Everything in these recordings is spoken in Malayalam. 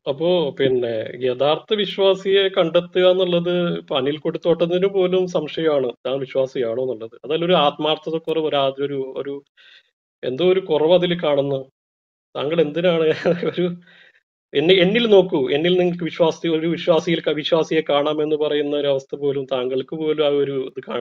അപ്പോ പിന്നെ യഥാർത്ഥ വിശ്വാസിയെ കണ്ടെത്തുക എന്നുള്ളത് ഇപ്പൊ അനിൽ കൊടുത്തോട്ടത്തിന് പോലും സംശയമാണ് താൻ വിശ്വാസിയാണോ എന്നുള്ളത് അതിലൊരു ആത്മാർത്ഥത കുറവ് ഒരു ആ- ഒരു ഒരു എന്തോ ഒരു കുറവ് അതിൽ കാണുന്നു താങ്കൾ എന്തിനാണ് ഒരു എന്നെ എന്നിൽ നോക്കൂ എന്നിൽ നിങ്ങൾക്ക് വിശ്വാസി ഒരു വിശ്വാസിയിൽ ക- വിശ്വാസിയെ കാണാമെന്ന് പറയുന്ന ഒരു അവസ്ഥ പോലും താങ്കൾക്ക് പോലും ആ ഒരു ഇത് കാണാം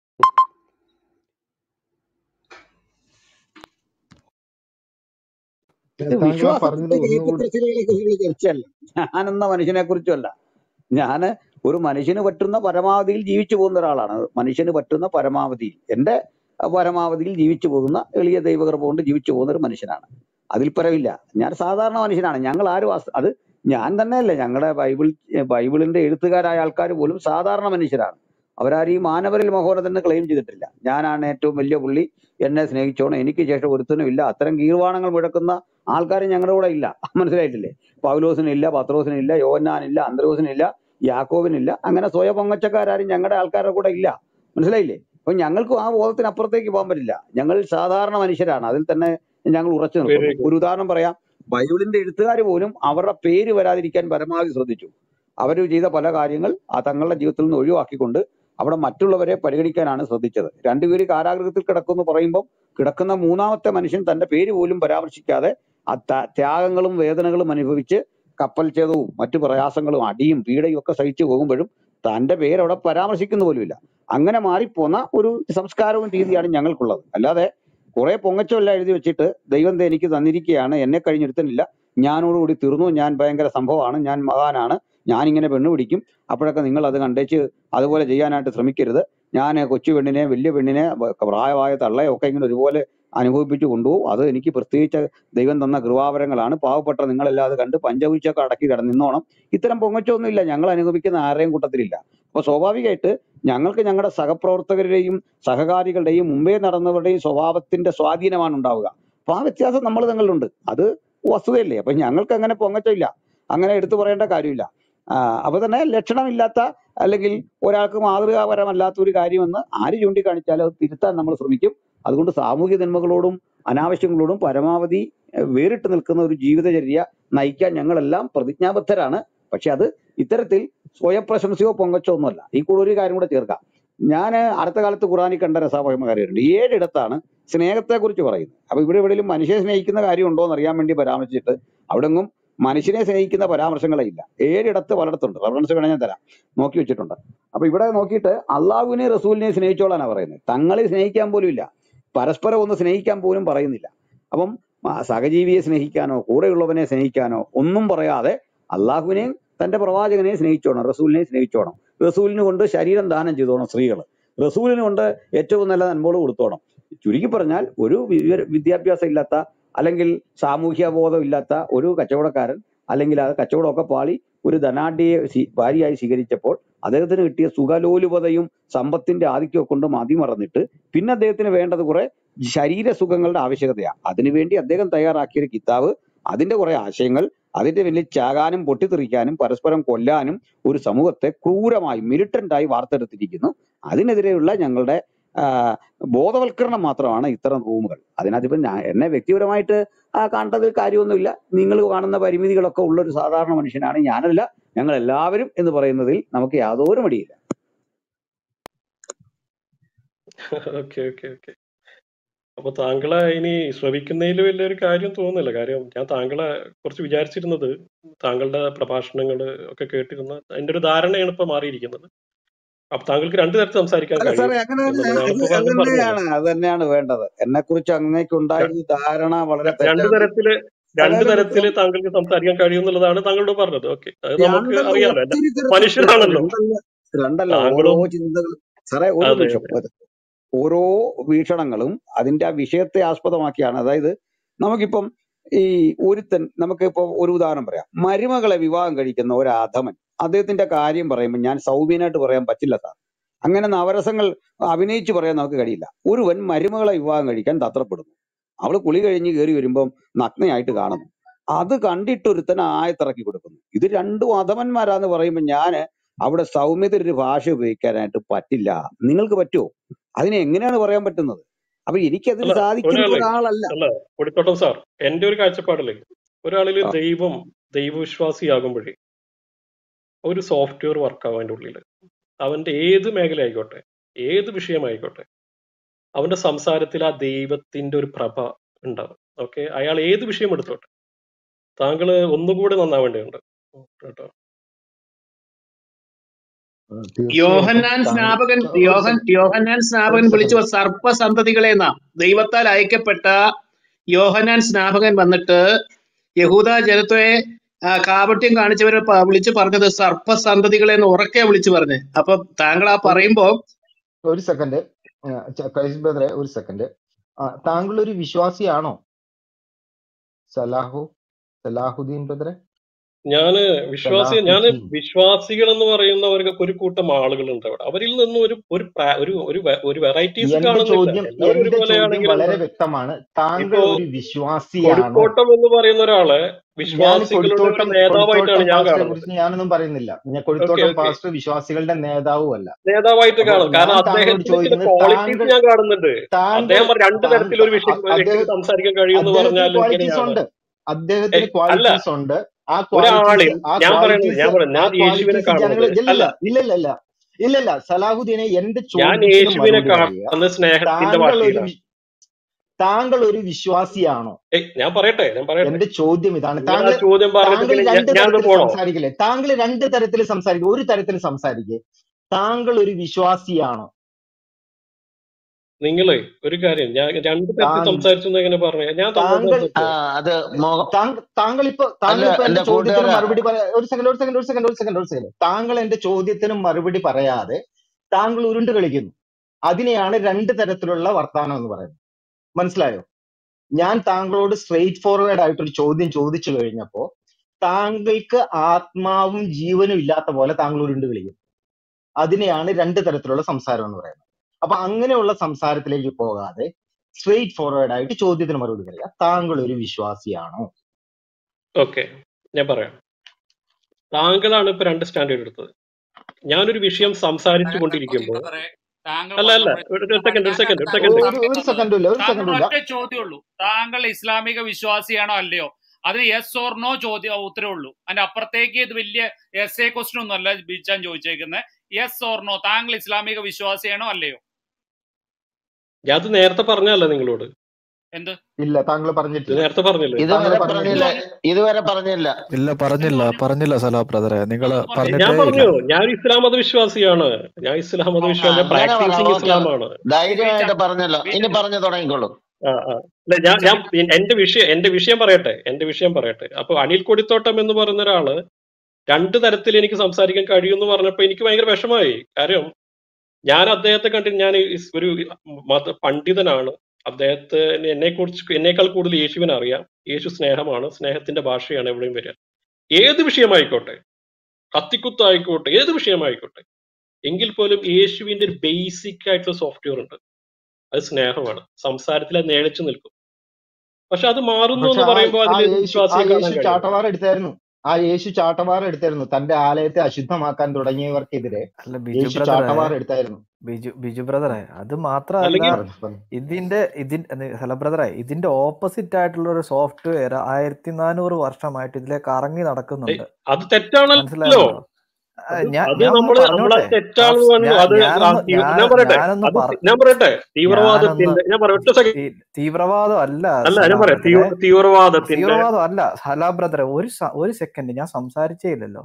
ഇത് താങ്കൾ ആ വിശ്വാസത്തിന്റെ പറഞ്ഞത് ഒന്നുകൂടി ഏറ്റക്കുറച്ചിലുകളെ കുറിച്ചുള്ള ചർച്ചയല്ല ഞാനെന്ന മനുഷ്യനെ കുറിച്ചല്ല ഞാന് ഒരു മനുഷ്യന് പറ്റുന്ന പരമാവധിയിൽ ജീവിച്ചു പോകുന്ന ഒരാളാണ് മനുഷ്യന് പറ്റുന്ന പരമാവധിയിൽ എന്റെ പരമാവധിയിൽ ജീവിച്ചു പോകുന്ന എളിയ ദൈവകൃപ കൊണ്ട് ജീവിച്ചു പോകുന്ന ഒരു മനുഷ്യനാണ് അതിൽ പരമില്ല ഞാൻ സാധാരണ മനുഷ്യനാണ് ഞങ്ങൾ ആരും അസ്- അത് ഞാൻ തന്നെയല്ല ഞങ്ങളുടെ ബൈബിൾ ബൈബിളിന്റെ എഴുത്തുകാരായ ആൾക്കാർ പോലും സാധാരണ മനുഷ്യരാണ് അവരാരും ഈ മാനവരിൽ മഹോന്നതെന്ന് ക്ലെയിം ചെയ്തിട്ടില്ല ഞാനാണ് ഏറ്റവും വലിയ പുള്ളി എന്നെ സ്നേഹിച്ചോണം എനിക്ക് ശേഷം ഒരുത്തനും ഇല്ല അത്തരം ഗീർവാണങ്ങൾ മുഴക്കുന്ന ആൾക്കാർ ഞങ്ങളുടെ കൂടെ ഇല്ല മനസ്സിലായിട്ടില്ലേ പൗലോസിനില്ല പത്രോസിനില്ല യോഹന്നാനില്ല അന്ത്രോസിനില്ല യാക്കോബിനില്ല അങ്ങനെ സ്വയ പൊങ്ങച്ചക്കാരും ഞങ്ങളുടെ ആൾക്കാരുടെ കൂടെ ഇല്ല മനസ്സിലായില്ലേ അപ്പൊ ഞങ്ങൾക്കും ആ ബോധത്തിനപ്പുറത്തേക്ക് പോകാൻ പറ്റില്ല ഞങ്ങൾ സാധാരണ മനുഷ്യരാണ് അതിൽ തന്നെ ഞങ്ങൾ ഉറച്ചു വെരി നിൽക്കുന്നു ഗുഡ് ഒരു ഉദാഹരണം പറയാം ബൈബിളിന്റെ എഴുത്തുകാർ പോലും അവരുടെ പേര് വരാതിരിക്കാൻ പരമാവധി ശ്രദ്ധിച്ചു അവർ ചെയ്ത പല കാര്യങ്ങൾ ആ തങ്ങളുടെ ജീവിതത്തിൽ നിന്ന് ഒഴിവാക്കിക്കൊണ്ട് അവിടെ മറ്റുള്ളവരെ പരിഗണിക്കാനാണ് ശ്രദ്ധിച്ചത് രണ്ടുപേര് കാരാഗൃഹത്തിൽ കിടക്കുന്നു പറയുമ്പോൾ കിടക്കുന്ന മൂന്നാമത്തെ മനുഷ്യൻ തന്റെ പേര് പോലും പരാമർശിക്കാതെ ആ ത- ത്യാഗങ്ങളും വേദനകളും അനുഭവിച്ച് കപ്പൽ ഛേദവും മറ്റു പ്രയാസങ്ങളും അടിയും പീഡയും ഒക്കെ സഹിച്ചു പോകുമ്പോഴും തന്റെ പേര് അവിടെ പരാമർശിക്കുന്ന പോലുമില്ല അങ്ങനെ മാറിപ്പോന്ന ഒരു സംസ്കാരവും രീതിയാണ് ഞങ്ങൾക്കുള്ളത് അല്ലാതെ കുറെ പൊങ്ങച്ചമല്ല എഴുതി വെച്ചിട്ട് ദൈവം ദേ എനിക്ക് തന്നിരിക്കുകയാണ് എന്നെ കഴിഞ്ഞൊരുത്തനില്ല ഞാനോടുകൂടി തീർന്നു ഞാൻ ഭയങ്കര സംഭവമാണ് ഞാൻ മഹാനാണ് ഞാൻ ഇങ്ങനെ പെണ്ണ് പിടിക്കും അപ്പോഴൊക്കെ നിങ്ങൾ അത് കണ്ടേച്ച് അതുപോലെ ചെയ്യാനായിട്ട് ശ്രമിക്കരുത് ഞാൻ കൊച്ചു പെണ്ണിനെ വലിയ പെണ്ണിനെ വ- പ്രായമായ തള്ളയെ ഒക്കെ ഇങ്ങനെ ഒരുപോലെ അനുഭവിപ്പിച്ചു കൊണ്ടുപോകും അത് എനിക്ക് പ്രത്യേകിച്ച് ദൈവം തന്ന കൃപാവരങ്ങളാണ് പാവപ്പെട്ട നിങ്ങളല്ലാതെ കണ്ട് പഞ്ചവിച്ചൊക്കെ അടക്കി കിടന്ന് നിന്നോണം ഇത്തരം പൊങ്ങച്ചൊന്നും ഇല്ല ഞങ്ങൾ അനുഭവിക്കുന്ന ആരുടെയും കൂട്ടത്തിലില്ല അപ്പൊ സ്വാഭാവികമായിട്ട് ഞങ്ങൾക്ക് ഞങ്ങളുടെ സഹപ്രവർത്തകരുടെയും സഹകാരികളുടെയും മുമ്പേ നടന്നവരുടെയും സ്വഭാവത്തിന്റെ സ്വാധീനമാണ് ഉണ്ടാവുക അപ്പൊ ആ വ്യത്യാസം നമ്മൾ തങ്ങളിലുണ്ട് അത് വസ്തുതയല്ലേ അപ്പൊ ഞങ്ങൾക്ക് അങ്ങനെ പൊങ്ങച്ചമില്ല അങ്ങനെ എടുത്തു പറയേണ്ട കാര്യമില്ല ആ, അപ്പൊ തന്നെ ലക്ഷണമില്ലാത്ത അല്ലെങ്കിൽ ഒരാൾക്ക് മാതൃകാപരമല്ലാത്ത ഒരു കാര്യമെന്ന് ആര് ചൂണ്ടിക്കാണിച്ചാലും അത് തിരുത്താൻ നമ്മൾ ശ്രമിക്കും അതുകൊണ്ട് സാമൂഹ്യ നന്മകളോടും അനാവശ്യങ്ങളോടും പരമാവധി ഏഹ്, വേറിട്ട് നിൽക്കുന്ന ഒരു ജീവിതചര്യ നയിക്കാൻ ഞങ്ങളെല്ലാം പ്രതിജ്ഞാബദ്ധരാണ് പക്ഷെ അത് ഇത്തരത്തിൽ സ്വയപ്രശംസയോ പൊങ്ങച്ചോ ഒന്നുമല്ല ഈ കൂടെ ഒരു കാര്യം കൂടെ ചേർക്കാം ഞാൻ അടുത്ത കാലത്ത് ഖുറാനിൽ കണ്ട രസാപകമായ കാര്യമുണ്ട് ഏഴിടത്താണ് സ്നേഹത്തെ കുറിച്ച് പറയുന്നത് അപ്പൊ ഇവിടെ എവിടെയെങ്കിലും മനുഷ്യനെ സ്നേഹിക്കുന്ന കാര്യമുണ്ടോ എന്ന് അറിയാൻ വേണ്ടി പരാമർശിച്ചിട്ട് അവിടെങ്ങും മനുഷ്യനെ സ്നേഹിക്കുന്ന പരാമർശങ്ങളെ ഇല്ല ഏഴിടത്ത് പലയിടത്തുണ്ട് റെഫറൻസ് വേണേ ഞാൻ തരാം നോക്കി വെച്ചിട്ടുണ്ട് അപ്പൊ ഇവിടെ നോക്കിയിട്ട് അള്ളാഹുവിനെ റസൂലിനെ സ്നേഹിച്ചോളാനാ പറയുന്നത് തങ്ങളെ സ്നേഹിക്കാൻ പോലും ഇല്ല പരസ്പരം ഒന്ന് സ്നേഹിക്കാൻ പോലും പറയുന്നില്ല അപ്പം ആ, സഹജീവിയെ സ്നേഹിക്കാനോ കൂടെയുള്ളവനെ സ്നേഹിക്കാനോ ഒന്നും പറയാതെ അള്ളാഹുവിനെയും തന്റെ പ്രവാചകനെയും സ്നേഹിച്ചോണം റസൂലിനെയും സ്നേഹിച്ചോണം റസൂലിന് കൊണ്ട് ശരീരം ദാനം ചെയ്തോണം സ്ത്രീകൾ റസൂലിന് കൊണ്ട് ഏറ്റവും നല്ല നന്മകൾ കൊടുത്തോണം ചുരുക്കി പറഞ്ഞാൽ ഒരു വിവര- വിദ്യാഭ്യാസം ഇല്ലാത്ത അല്ലെങ്കിൽ സാമൂഹ്യ ബോധം ഇല്ലാത്ത ഒരു കച്ചവടക്കാരൻ അല്ലെങ്കിൽ ആ കച്ചവടമൊക്കെ പാളി ഒരു ധനാഢ്യയെ സ്വീ- ഭാര്യയായി സ്വീകരിച്ചപ്പോൾ അദ്ദേഹത്തിന് കിട്ടിയ സുഖലോലുപതയും സമ്പത്തിന്റെ ആധിക്യമൊക്കെ കൊണ്ട് മതിമറന്നിട്ട് പിന്നെ അദ്ദേഹത്തിന് വേണ്ടത് കുറെ ശരീര സുഖങ്ങളുടെ ആവശ്യകതയാണ് അതിനുവേണ്ടി അദ്ദേഹം തയ്യാറാക്കിയ ഒരു കിതാബ് അതിന്റെ കുറെ ആശയങ്ങൾ അതിന്റെ പിന്നിൽ ചാകാനും പൊട്ടിത്തെറിക്കാനും പരസ്പരം കൊല്ലാനും ഒരു സമൂഹത്തെ ക്രൂരമായി മിലിറ്റന്റായി വാർത്തെടുത്തിരിക്കുന്നു അതിനെതിരെയുള്ള ഞങ്ങളുടെ ആ, ബോധവൽക്കരണം മാത്രമാണ് ഇത്തരം റൂമുകൾ അതിനകത്തിപ്പം ഞാൻ എന്നെ വ്യക്തിപരമായിട്ട് ആ കാണേണ്ടതിൽ കാര്യമൊന്നുമില്ല നിങ്ങൾ കാണുന്ന പരിമിതികളൊക്കെ ഉള്ള ഒരു സാധാരണ മനുഷ്യനാണ് ഞാനല്ല ഞങ്ങൾ എല്ലാവരും എന്ന് പറയുന്നതിൽ നമുക്ക് യാതൊരു മടിയില്ല ഓക്കെ ഓക്കെ ഓക്കെ അപ്പൊ താങ്കളെ ഇനി ശ്രവിക്കുന്നതിൽ വലിയൊരു കാര്യം തോന്നുന്നില്ല കാര്യം ഞാൻ താങ്കളെ കുറിച്ച് വിചാരിച്ചിരുന്നത് താങ്കളുടെ പ്രഭാഷണങ്ങൾ ഒക്കെ കേട്ടിരുന്ന അതിന്റെ ഒരു ധാരണയാണ് ഇപ്പൊ മാറിയിരിക്കുന്നത് അപ്പൊ താങ്കൾക്ക് രണ്ടു തരത്തിൽ സംസാരിക്കാൻ അല്ല കഴിയും സാറേ അങ്ങനെ തന്നെ എന്നുള്ളതാണ് അത് ഇപ്പൊ അത് താങ്കൾ പറഞ്ഞത് തന്നെയാണ് അത് തന്നെയാണ് വേണ്ടത് എന്നെ കുറിച്ച് അങ്ങേക്ക് ഉണ്ടായിരുന്ന ധാരണ വളരെ രണ്ടു തെറ്റാണ് തരത്തില് രണ്ടു അതായത് തരത്തില് താങ്കൾക്ക് സംസാരിക്കാൻ കഴിയുമെന്നുള്ളതാണ് താങ്കളോട് പറഞ്ഞത് ഓക്കെ അത് നമുക്ക് രണ്ടല്ല അറിയാലോ അല്ല ഒത്തിരി തരത്തിൽ മനുഷ്യരാണല്ലോ രണ്ടല്ല രണ്ടല്ല ഓരോ താങ്കളും ചിന്തകൾ സാറേ ഒരു അതെ നിമിഷം അതെ ഒരു- ഓരോ വീക്ഷണങ്ങളും അതിന്റെ ആ വിഷയത്തെ ആസ്പദമാക്കിയാണ് അതായത് നമുക്കിപ്പം ഈ ഒരുത്തൻ നമുക്കിപ്പോ ഒരു ഉദാഹരണം പറയാം മരുമകളെ വിവാഹം കഴിക്കുന്ന ഒരു അധമൻ അദ്ദേഹത്തിന്റെ കാര്യം പറയുമ്പോൾ ഞാൻ സൗമ്യനായിട്ട് പറയാൻ പറ്റില്ല സാർ അങ്ങനെ നവരസങ്ങൾ അഭിനയിച്ച് പറയാൻ നമുക്ക് കഴിയില്ല ഒരുവൻ മരുമകളെ വിവാഹം കഴിക്കാൻ തത്രപ്പെടുന്നു അവള് കുളി കഴിഞ്ഞ് കയറി വരുമ്പം നഗ്നയായിട്ട് കാണുന്നു അത് കണ്ടിട്ട് ഒരുത്തൻ ആയത്തിറക്കി കൊടുക്കുന്നു ഇത് രണ്ടും അധമന്മാരാന്ന് പറയുമ്പോൾ ഞാൻ അവിടെ സൗമ്യത ഒരു ഭാഷ ഉപയോഗിക്കാനായിട്ട് പറ്റില്ല നിങ്ങൾക്ക് പറ്റുമോ അതിനെ എങ്ങനെയാണ് പറയാൻ പറ്റുന്നത് അപ്പൊ എനിക്കതിന് അല്ല സാധിക്കുന്ന ഒരാളെ ഒരാളല്ല അല്ല കൊടിത്തോട്ടം സാർ എന്റെ ഒരു കാഴ്ചപ്പാടില് ഒരാളില് ആ, ദൈവം ദൈവവിശ്വാസിയാകുമ്പോഴേ ഒരു സോഫ്റ്റ്വെയർ വർക്കാവും അവൻ്റെ ഉള്ളിൽ അവന്റെ ഏത് മേഖല ആയിക്കോട്ടെ ഏത് വിഷയമായിക്കോട്ടെ അവന്റെ സംസാരത്തിൽ ആ ദൈവത്തിന്റെ ഒരു പ്രഭ ഉണ്ടാവും ഓക്കെ അയാൾ ഏത് വിഷയം എടുത്തോട്ടെ താങ്കൾ ഒന്നുകൂടെ നന്നാവേണ്ടതുണ്ട് കേട്ടോ ആ, തീർച്ചയായിട്ടും യോഹന്നാൻ താങ്കൾ സ്നാപകൻ ഒരു യോഹൻ സെക്കൻഡ് യോഹന്നാൻ ഒരു സ്നാപകൻ വിളിച്ചു സെക്കൻഡ് സർപ്പസന്തതികളെ എന്നാ ദൈവത്താൽ അയക്കപ്പെട്ട യോഹന്നാൻ സ്നാപകൻ വന്നിട്ട് യഹൂദ ജനത്തെ ആ, കാപട്യം കാണിച്ചവരെ പ- വിളിച്ചു പറഞ്ഞത് സർപ്പസന്തതികളെ എന്ന് ഉറക്കെ വിളിച്ചു പറഞ്ഞ് അപ്പൊ താങ്കൾ ആ ഒരു പറയുമ്പോ ഒരു സെക്കൻഡ് ക്രൈസ്റ്റ് ബ്രദറെ ഒരു സെക്കൻഡ് താങ്കൾ ഒരു വിശ്വാസിയാണോ സലാഹു സലാഹുദ്ദീൻ ബ്രദറെ ഞാന് വിശ്വാസി ഞാന് സലാഹുദ്ദീൻ വിശ്വാസികൾ എന്ന് പറയുന്ന ഒരു ഒരു കൂട്ടം ആളുകളുണ്ട് അവിടെ അവരിൽ നിന്നും ഒരു ഒരു പ്രാ- ഒരു ഒരു വെ- ഒരു വെറൈറ്റീസ് എന്റെ കാണുന്നില്ല ചോദ്യം എല്ലാവരും എന്റെ ചോദ്യം ഒരുപോലെയാണെങ്കിൽ വളരെ എന്താ വ്യക്തമാണ് താങ്കൾ ഇപ്പോ ഒരു വിശ്വാസിയാണോ കൊടുക്കോട്ടം എന്ന് പറയുന്ന ഒരാളെ ഞാൻ വിശ്വാസികളുടെ ഒരു കൊടിത്തോട്ടം നേതാവായിട്ടാണ് കൊടിത്തോട്ടം ഞാൻ പാസ്റ്ററെ കാണുന്നത് കുറിച്ച് ഞാനൊന്നും പറയുന്നില്ല ഞാൻ ഓക്കെ കൊടിത്തോട്ടം ഓക്കെ പാസ്റ്റർ വിശ്വാസികളുടെ നേതാവും അല്ല നേതാവായിട്ട് അപ്പൊ കാണും കാരണം ഞാൻ താങ്കളോട് അദ്ദേഹത്തിന്റെ ചില ചോദിക്കുന്നത് ക്വാളിറ്റീസ് താങ്കൾ ഞാൻ കാണുന്നുണ്ട് താങ്കൾ അദ്ദേഹം പറ- രണ്ട് താങ്കൾ തരത്തിലൊരു വിഷയം വ്യക്തിക്ക് അദ്ദേഹം സംസാരിക്കാൻ കഴിയുമെന്ന് അദ്ദേഹത്തിന് പറഞ്ഞാൽ ക്വാളിറ്റീസ് എങ്ങനെയാണ് ഉണ്ട് അദ്ദേഹത്തിന് ഏയ്, അല്ല ക്വാളിറ്റീസ് ഉണ്ട് ആ ക്വാളിറ്റീസ് ഒരാളിൽ ആ ഞാൻ പറയുന്നത് ക്വാളിറ്റീസ് ഞാൻ പറയുന്നത് ആ ഞാൻ യേശുവിനെ ക്വാളിറ്റീസ് ജനങ്ങൾ കാണുന്നത് ഇല്ലല്ല അല്ല ഇല്ലല്ല ഇല്ല ഇല്ലല്ല സലാഹുദ്ദീനെ എന്റെ ഞാൻ ചോദ്യത്തിന് യേശുവിനെ മറുപടി പറയുക കാണുന്നത് സ്നേഹത്തിന്റെ താങ്കൾ ഒരു ഭാഷയിലാണ് വി- താങ്കൾ ഒരു വിശ്വാസിയാണോ ഏയ് ഞാൻ പറയട്ടെ ഞാൻ പറയട്ടെ എന്റെ ചോദ്യം ഇതാണ് നിങ്ങൾ ആ താങ്കൾ ചോദ്യം പറഞ്ഞിട്ട് താങ്കൾ പിന്നെ രണ്ട് ഞാൻ ഞാനൊന്ന് തരത്തിൽ പോണോ സംസാരിക്കില്ലേ താങ്കൾ രണ്ട് തരത്തിൽ സംസാരിക്കും ഒരു തരത്തിൽ സംസാരിക്കേ താങ്കൾ ഒരു വിശ്വാസിയാണോ നിങ്ങളെ ഒരു കാര്യം ഞാൻ രണ്ട് തരത്തിൽ താങ്കൾ സംസാരിച്ചു എന്ന് എങ്ങനെ പറഞ്ഞു ഞാൻ തന്നോട് താങ്കൾ ആ സംസാരിച്ചോ അത് മോഹം താങ്കൾ താങ്കൾ ഇപ്പൊ അല്ല താങ്കൾ ഇപ്പൊ എന്റെ എന്റെ ചോദ്യത്തിന് കൂട്ടുകാരാ മറുപടി പറയാ ഒരു സെക്കൻഡ് ഒരു സെക്കൻഡ് ഒരു സെക്കൻഡ് ഒരു സെക്കൻഡ് ഒരു സെക്കൻഡ് താങ്കൾ എന്റെ ചോദ്യത്തിന് മറുപടി പറയാതെ താങ്കൾ ഉരുണ്ട് കളിക്കുന്നു അതിനെയാണ് രണ്ട് തരത്തിലുള്ള വർത്താനം എന്ന് പറയുന്നത് മനസ്സിലായോ ഞാൻ താങ്കളോട് സ്ട്രെയിറ്റ് ഫോർവേഡ് ആയിട്ടൊരു ചോദ്യം ചോദിച്ചു കഴിഞ്ഞപ്പോ താങ്കൾക്ക് ആത്മാവും ജീവനും ഇല്ലാത്ത പോലെ താങ്കൾ ഉരുണ്ട് കളിക്കും അതിനെയാണ് രണ്ട് തരത്തിലുള്ള സംസാരം എന്ന് പറയുന്നത് അപ്പൊ അങ്ങനെയുള്ള സംസാരത്തിലേക്ക് പോകാതെ സ്ട്രെയിറ്റ് ഫോർവേഡ് ആയിട്ട് ചോദ്യത്തിന് മറുപടി പറയുക താങ്കൾ ഒരു വിശ്വാസിയാണോ ഓക്കെ ഞാൻ പറയാം താങ്കളാണ് ഇപ്പൊ രണ്ട് സ്റ്റാൻഡേർഡ് എടുത്തത് ഞാനൊരു വിഷയം സംസാരിച്ചു അല്ല കൊണ്ടിരിക്കുമ്പോൾ ബ്രദറെ താങ്കൾ അല്ല അല്ല വന്നപ്പോഴേ ഒരു സെക്കൻഡ് ഒരു ഞാൻ സെക്കൻഡ് ഒരു താങ്കൾ സെക്കൻഡ് ഒരു സമയം ഒരു തന്നത് സെക്കൻഡും ഇല്ല ഒരു താങ്കൾ സെക്കൻഡും ഇല്ല ഒറ്റ ചോദ്യമുള്ളൂ താങ്കൾ ഇസ്ലാമിക വിശ്വാസിയാണോ അല്ലയോ അതിന് യെസ് ഓർ നോ ചോദ്യം ഉത്തരവേ ഉള്ളൂ അതിന്റെ അപ്പുറത്തേക്ക് ഇത് വലിയ എസ് എ ക്വസ്റ്റൻ ഒന്നും അല്ല ബിച്ചാൻ ചോദിച്ചേക്കുന്നത് യെസ് ഓർ നോ താങ്കൾ ഇസ്ലാമിക വിശ്വാസിയാണോ അല്ലയോ ഞാൻ അത് നേരത്തെ പറഞ്ഞല്ല നിങ്ങളോട് എന്ത് ഇല്ല താങ്കൾ ഇത് പറഞ്ഞിട്ടില്ല നേരത്തെ പറഞ്ഞില്ലേ താങ്കൾ ഇതുവരെ പറഞ്ഞില്ല പറഞ്ഞിട്ടില്ല ഇതുവരെ പറഞ്ഞില്ല ഇല്ല എന്ത് പറഞ്ഞില്ല പറഞ്ഞു പറഞ്ഞില്ല സലാ ബ്രദറെ നിങ്ങൾ അത് പറഞ്ഞു ഞാൻ പറഞ്ഞിട്ടേ ഇല്ല പറഞ്ഞു ഞാൻ ഇസ്ലാം മതവിശ്വാസിയാണ് ഞാൻ ഇസ്ലാം ഓക്കെ ആ മതവിശ്വാസി അങ്ങനെ പറ പ്രാക്ടീസിങ് ഓക്കെ ഇസ്ലാമാണ് ധൈര്യമായിട്ട് ബീച്ച പറഞ്ഞല്ലോ ഇനി ബീച്ച പറഞ്ഞു തുടങ്ങിക്കോളൂ ആ ആ അല്ല ഞാൻ ബീച്ച ഞാൻ ബീച്ച എന്റെ വിഷയം എന്റെ വിഷയം പറയട്ടെ എന്റെ വിഷയം പറയട്ടെ അപ്പൊ അനിൽ കൊടിത്തോട്ടം എന്ന് പറയുന്ന ഒരാള് രണ്ട് തരത്തിൽ എനിക്ക് സംസാരിക്കാൻ കഴിയുമെന്ന് പറഞ്ഞപ്പോ എനിക്ക് ഭയങ്കര വിഷമമായി കാര്യം ഞാൻ അദ്ദേഹത്തെ കണ്ടിട്ട് ഞാൻ ഇസ് ഒരു മത പണ്ഡിതനാണ് അദ്ദേഹത്തെ എന്നെ കുറിച്ച് എന്നേക്കാൾ കൂടുതൽ യേശുവിനെ അറിയാം യേശു സ്നേഹമാണ് സ്നേഹത്തിന്റെ ഭാഷയാണ് എവിടെയും വരിക ഏത് വിഷയമായിക്കോട്ടെ കത്തിക്കുത്തായിക്കോട്ടെ ഏത് വിഷയമായിക്കോട്ടെ എങ്കിൽ പോലും യേശുവിന്റെ ഒരു ബേസിക് ആയിട്ടുള്ള സോഫ്റ്റ്വെയർ ഉണ്ട് അത് സ്നേഹമാണ് സംസാരത്തിൽ അത് നേളിച്ചു നിൽക്കും പക്ഷെ അത് മാറുന്നു പക്ഷെ എന്ന് ആ പറയുമ്പോൾ ആ അതിൽ യേശു ആ വിശ്വാസിയെ കാണാൻ യേശു കഴിയും ചാട്ടവാർ എടുത്തായിരുന്നു ആ യേശു ചാട്ടവാർ എടുത്തായിരുന്നു തന്റെ ആലയത്തെ അശുദ്ധമാക്കാൻ തുടങ്ങിയവർക്കെതിരെ അല്ല ബിജു യേശു ബ്രദറെ ചാട്ടവാർ എടുത്തായിരുന്നു ബിജു ബിജു ബ്രദറെ അത് മാത്രമല്ല അല്ലെങ്കിൽ പറഞ്ഞു പറഞ്ഞു ഇതിന്റെ ഇതിന്റെ ഹലോ ബ്രദറെ ഇതിന്റെ ഓപ്പോസിറ്റ് ആയിട്ടുള്ള ഒരു സോഫ്റ്റ്വെയർ ആയിരത്തി നാനൂറ് വർഷമായിട്ട് ഇതിലേക്ക് കറങ്ങി ഏയ്, നടക്കുന്നുണ്ട് അത് തെറ്റാണല്ലോ മനസ്സിലായല്ലോ ആ, അത് ഞാൻ അത് ഞാൻ ഒന്ന് നമ്മള് നമ്മളെ പറഞ്ഞോട്ടെ തെറ്റാണെന്ന് ഹഫ് പറഞ്ഞു ഞാൻ അത് ആ ഞാനൊന്ന് തീവ്ര- ഞാൻ ഞാൻ പറയട്ടെ ഞാനൊന്ന് അത് പറ ഞാൻ പറയട്ടെ ഞാനൊന്ന് തീവ്രവാദത്തിന്റെ ഞാൻ പറയാം ഒറ്റ സെക്കൻഡ് ഈ തീവ്രവാദം അല്ല അല്ല ഞാൻ സലാ പറയാം ബ്രദറെ തീവ്ര- തീവ്രവാദത്തിന്റെ തീവ്രവാദം അല്ല സലാ ബ്രദറെ ഒരു സ- ഒരു സെക്കൻഡ് ഞാൻ സംസാരിച്ചേ ഇല്ലല്ലോ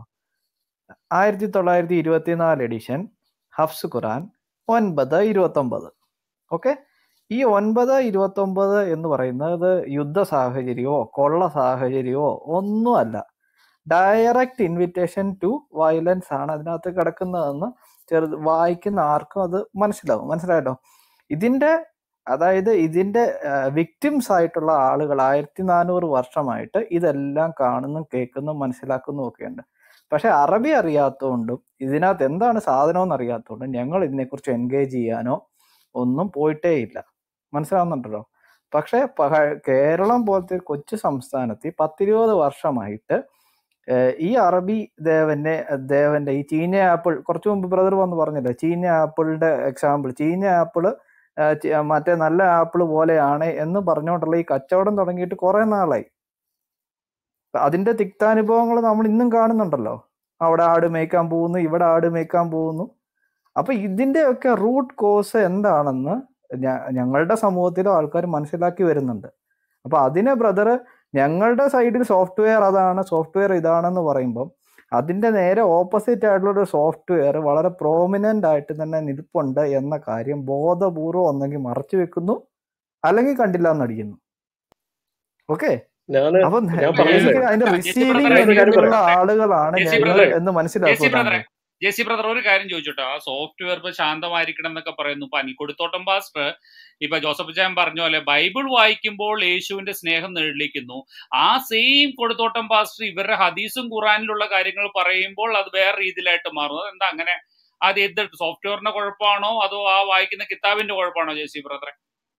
ആയിരത്തി തൊള്ളായിരത്തി ഇരുപത്തിനാല് എഡിഷൻ ഹഫ്സ് ഖുറാൻ ഒൻപത് ഇരുപത്തൊമ്പത് ഓക്കെ ഈ ഒൻപത് ഇരുപത്തൊമ്പത് എന്ന് പറയുന്നത് യുദ്ധ സാഹചര്യമോ കൊള്ള സാഹചര്യമോ ഒന്നുമല്ല ഡയറക്റ്റ് ഇൻവിറ്റേഷൻ ടു വയലൻസ് ആണ് അതിനകത്ത് കിടക്കുന്നതെന്ന് ചെറു വായിക്കുന്ന ആർക്കും അത് മനസ്സിലാവും മനസ്സിലായല്ലോ ഇതിന്റെ അതായത് ഇതിന്റെ വിക്ടിംസ് ആയിട്ടുള്ള ആളുകൾ ആയിരത്തി നാനൂറ് വർഷമായിട്ട് ഇതെല്ലാം കാണുന്നും കേൾക്കുന്നും മനസ്സിലാക്കുന്നതും ഒക്കെയുണ്ട് പക്ഷെ അറബി അറിയാത്തതുകൊണ്ടും ഇതിനകത്ത് എന്താണ് സാധനം എന്ന് അറിയാത്തതുകൊണ്ടും ഞങ്ങൾ ഇതിനെക്കുറിച്ച് എൻഗേജ് ചെയ്യാനോ ഒന്നും പോയിട്ടേ ഇല്ല മനസ്സിലാവുന്നുണ്ടല്ലോ പക്ഷെ പഹ- കേരളം പോലത്തെ ഒരു കൊച്ചു സംസ്ഥാനത്ത് ഈ പത്തിരുപത് വർഷമായിട്ട് ഏഹ് ഈ അറബി ദേവന്റെ ദേവന്റെ ഈ ചീഞ്ഞ ആപ്പിൾ കുറച്ചു മുമ്പ് ബ്രദർ വന്ന് പറഞ്ഞല്ലോ ചീഞ്ഞ ആപ്പിളിന്റെ എക്സാമ്പിൾ ചീഞ്ഞ ആപ്പിള് ഏഹ് ചി- മറ്റേ നല്ല ആപ്പിൾ പോലെയാണ് എന്ന് പറഞ്ഞുകൊണ്ടുള്ള ഈ കച്ചവടം തുടങ്ങിയിട്ട് കുറെ നാളായി അതിന്റെ തിക്താനുഭവങ്ങൾ നമ്മൾ ഇന്നും കാണുന്നുണ്ടല്ലോ അവിടെ ആട് മേയ്ക്കാൻ പോകുന്നു ഇവിടെ ആട് മേയ്ക്കാൻ പോകുന്നു അപ്പൊ ഇതിന്റെയൊക്കെ റൂട്ട് കോസ് എന്താണെന്ന് ഞ- ഞങ്ങളുടെ സമൂഹത്തിലും ആൾക്കാർ മനസ്സിലാക്കി വരുന്നുണ്ട് അപ്പൊ അതിനെ ബ്രദർ ഞങ്ങളുടെ സൈഡിൽ സോഫ്റ്റ്വെയർ അതാണ് സോഫ്റ്റ്വെയർ ഇതാണെന്ന് പറയുമ്പം അതിന്റെ നേരെ ഓപ്പോസിറ്റ് ആയിട്ടുള്ള ഒരു സോഫ്റ്റ്വെയർ വളരെ പ്രോമിനന്റ് ആയിട്ട് തന്നെ നിൽപ്പുണ്ട് എന്ന കാര്യം ബോധപൂർവം ഒന്നെങ്കിൽ മറച്ചു വെക്കുന്നു അല്ലെങ്കിൽ കണ്ടില്ല എന്നടിക്കുന്നു ഓക്കെ ഞാന് അപ്പൊ ഞാൻ പറഞ്ഞില്ലേ ബേസിക്കലി അതിന്റെ ജെസ്സി റിസീവിംഗ് ബ്രദറെ ഒരു കാര്യം എൻഡിലുള്ള പറയാം ആളുകളാണ് ജെസ്സി ഞങ്ങൾ ബ്രദറെ എന്ന് ജെസ്സി മനസ്സിലാക്കുക ബ്രദറെ താങ്കൾ ജെസ്സി ബ്രദർ ഒരു കാര്യം ചോദിച്ചോട്ടോ ആ സോഫ്റ്റ്വെയർ ഇപ്പൊ ശാന്തമായിരിക്കണം എന്നൊക്കെ പറയുന്നു ഇപ്പൊ അനിക്കൊടുത്തോട്ടം പാസ്റ്റർ ഇപ്പൊ ജോസഫ് ചാൻ പറഞ്ഞ പോലെ ബൈബിൾ വായിക്കുമ്പോൾ യേശുവിന്റെ സ്നേഹം നേടിക്കുന്നു ആ സെയിം കൊടുത്തോട്ടം പാസ്റ്റർ ഇവരുടെ ഹദീസും ഖുറാനിലുള്ള കാര്യങ്ങൾ പറയുമ്പോൾ അത് വേറെ രീതിയിലായിട്ട് മാറുന്നു അതെന്താ അങ്ങനെ അത് ഏത് സോഫ്റ്റ്വെയറിന്റെ കുഴപ്പമാണോ അതോ ആ വായിക്കുന്ന കിതാബിന്റെ കുഴപ്പമാണോ ജെസ്സി ബ്രദറെ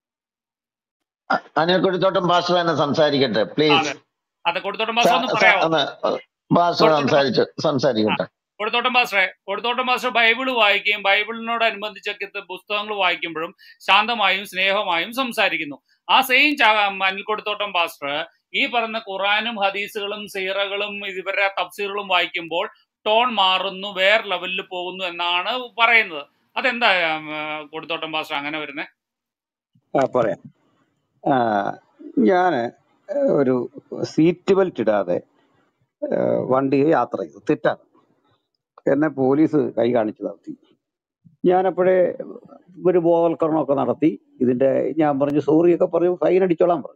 അനിൽക്കുടിത്തോട്ടം പാസ്റ്റർ തന്നെ സംസാരിക്കട്ടെ പ്ലീസ് അതെ അതെ കൊടുത്തോട്ടം പാസ്റ്റർ ഒന്ന് പറയാമോ ഒന്ന് പാസ്റ്റർ കൊടുത്തോട്ടം സംസാരിച്ചു ആ സംസാരിക്കട്ടെ കൊടുത്തോട്ടം പാസ്റ്ററെ കൊടുത്തോട്ടം പാസ്റ്റർ ബൈബിൾ വായിക്കുകയും ബൈബിളിനോടനുബന്ധിച്ചൊക്കെ ഇത് പുസ്തകങ്ങൾ വായിക്കുമ്പോഴും ശാന്തമായും സ്നേഹമായും സംസാരിക്കുന്നു ആ സെയിം അനിൽ കൊടുത്തോട്ടം പാസ്റ്റർ ഈ പറഞ്ഞ ഖുറാനും ഹദീസുകളും സീറകളും ഇവരുടെ തഫ്സീറുകളും വായിക്കുമ്പോൾ ടോൺ മാറുന്നു വേറെ ലെവലിൽ പോകുന്നു എന്നാണ് പറയുന്നത് അതെന്താ ഉം, കൊടുത്തോട്ടം പാസ്റ്റർ അങ്ങനെ വരുന്നത് ആ, പറയാം ആ, ഞാന് ഒരു സീറ്റ് ബെൽറ്റ് ഇടാതെ ആ, വണ്ടിയിൽ യാത്ര ചെയ്തു തെറ്റാണ് എന്നെ പോലീസ് കൈ കാണിച്ചു നടത്തി ഞാനപ്പോഴേ ഒരു ബോധവൽക്കരണമൊക്കെ നടത്തി ഇതിന്റെ ഞാൻ പറഞ്ഞു സോറിയൊക്കെ പറഞ്ഞു ഫൈൻ അടിച്ചോളാൻ പറഞ്ഞു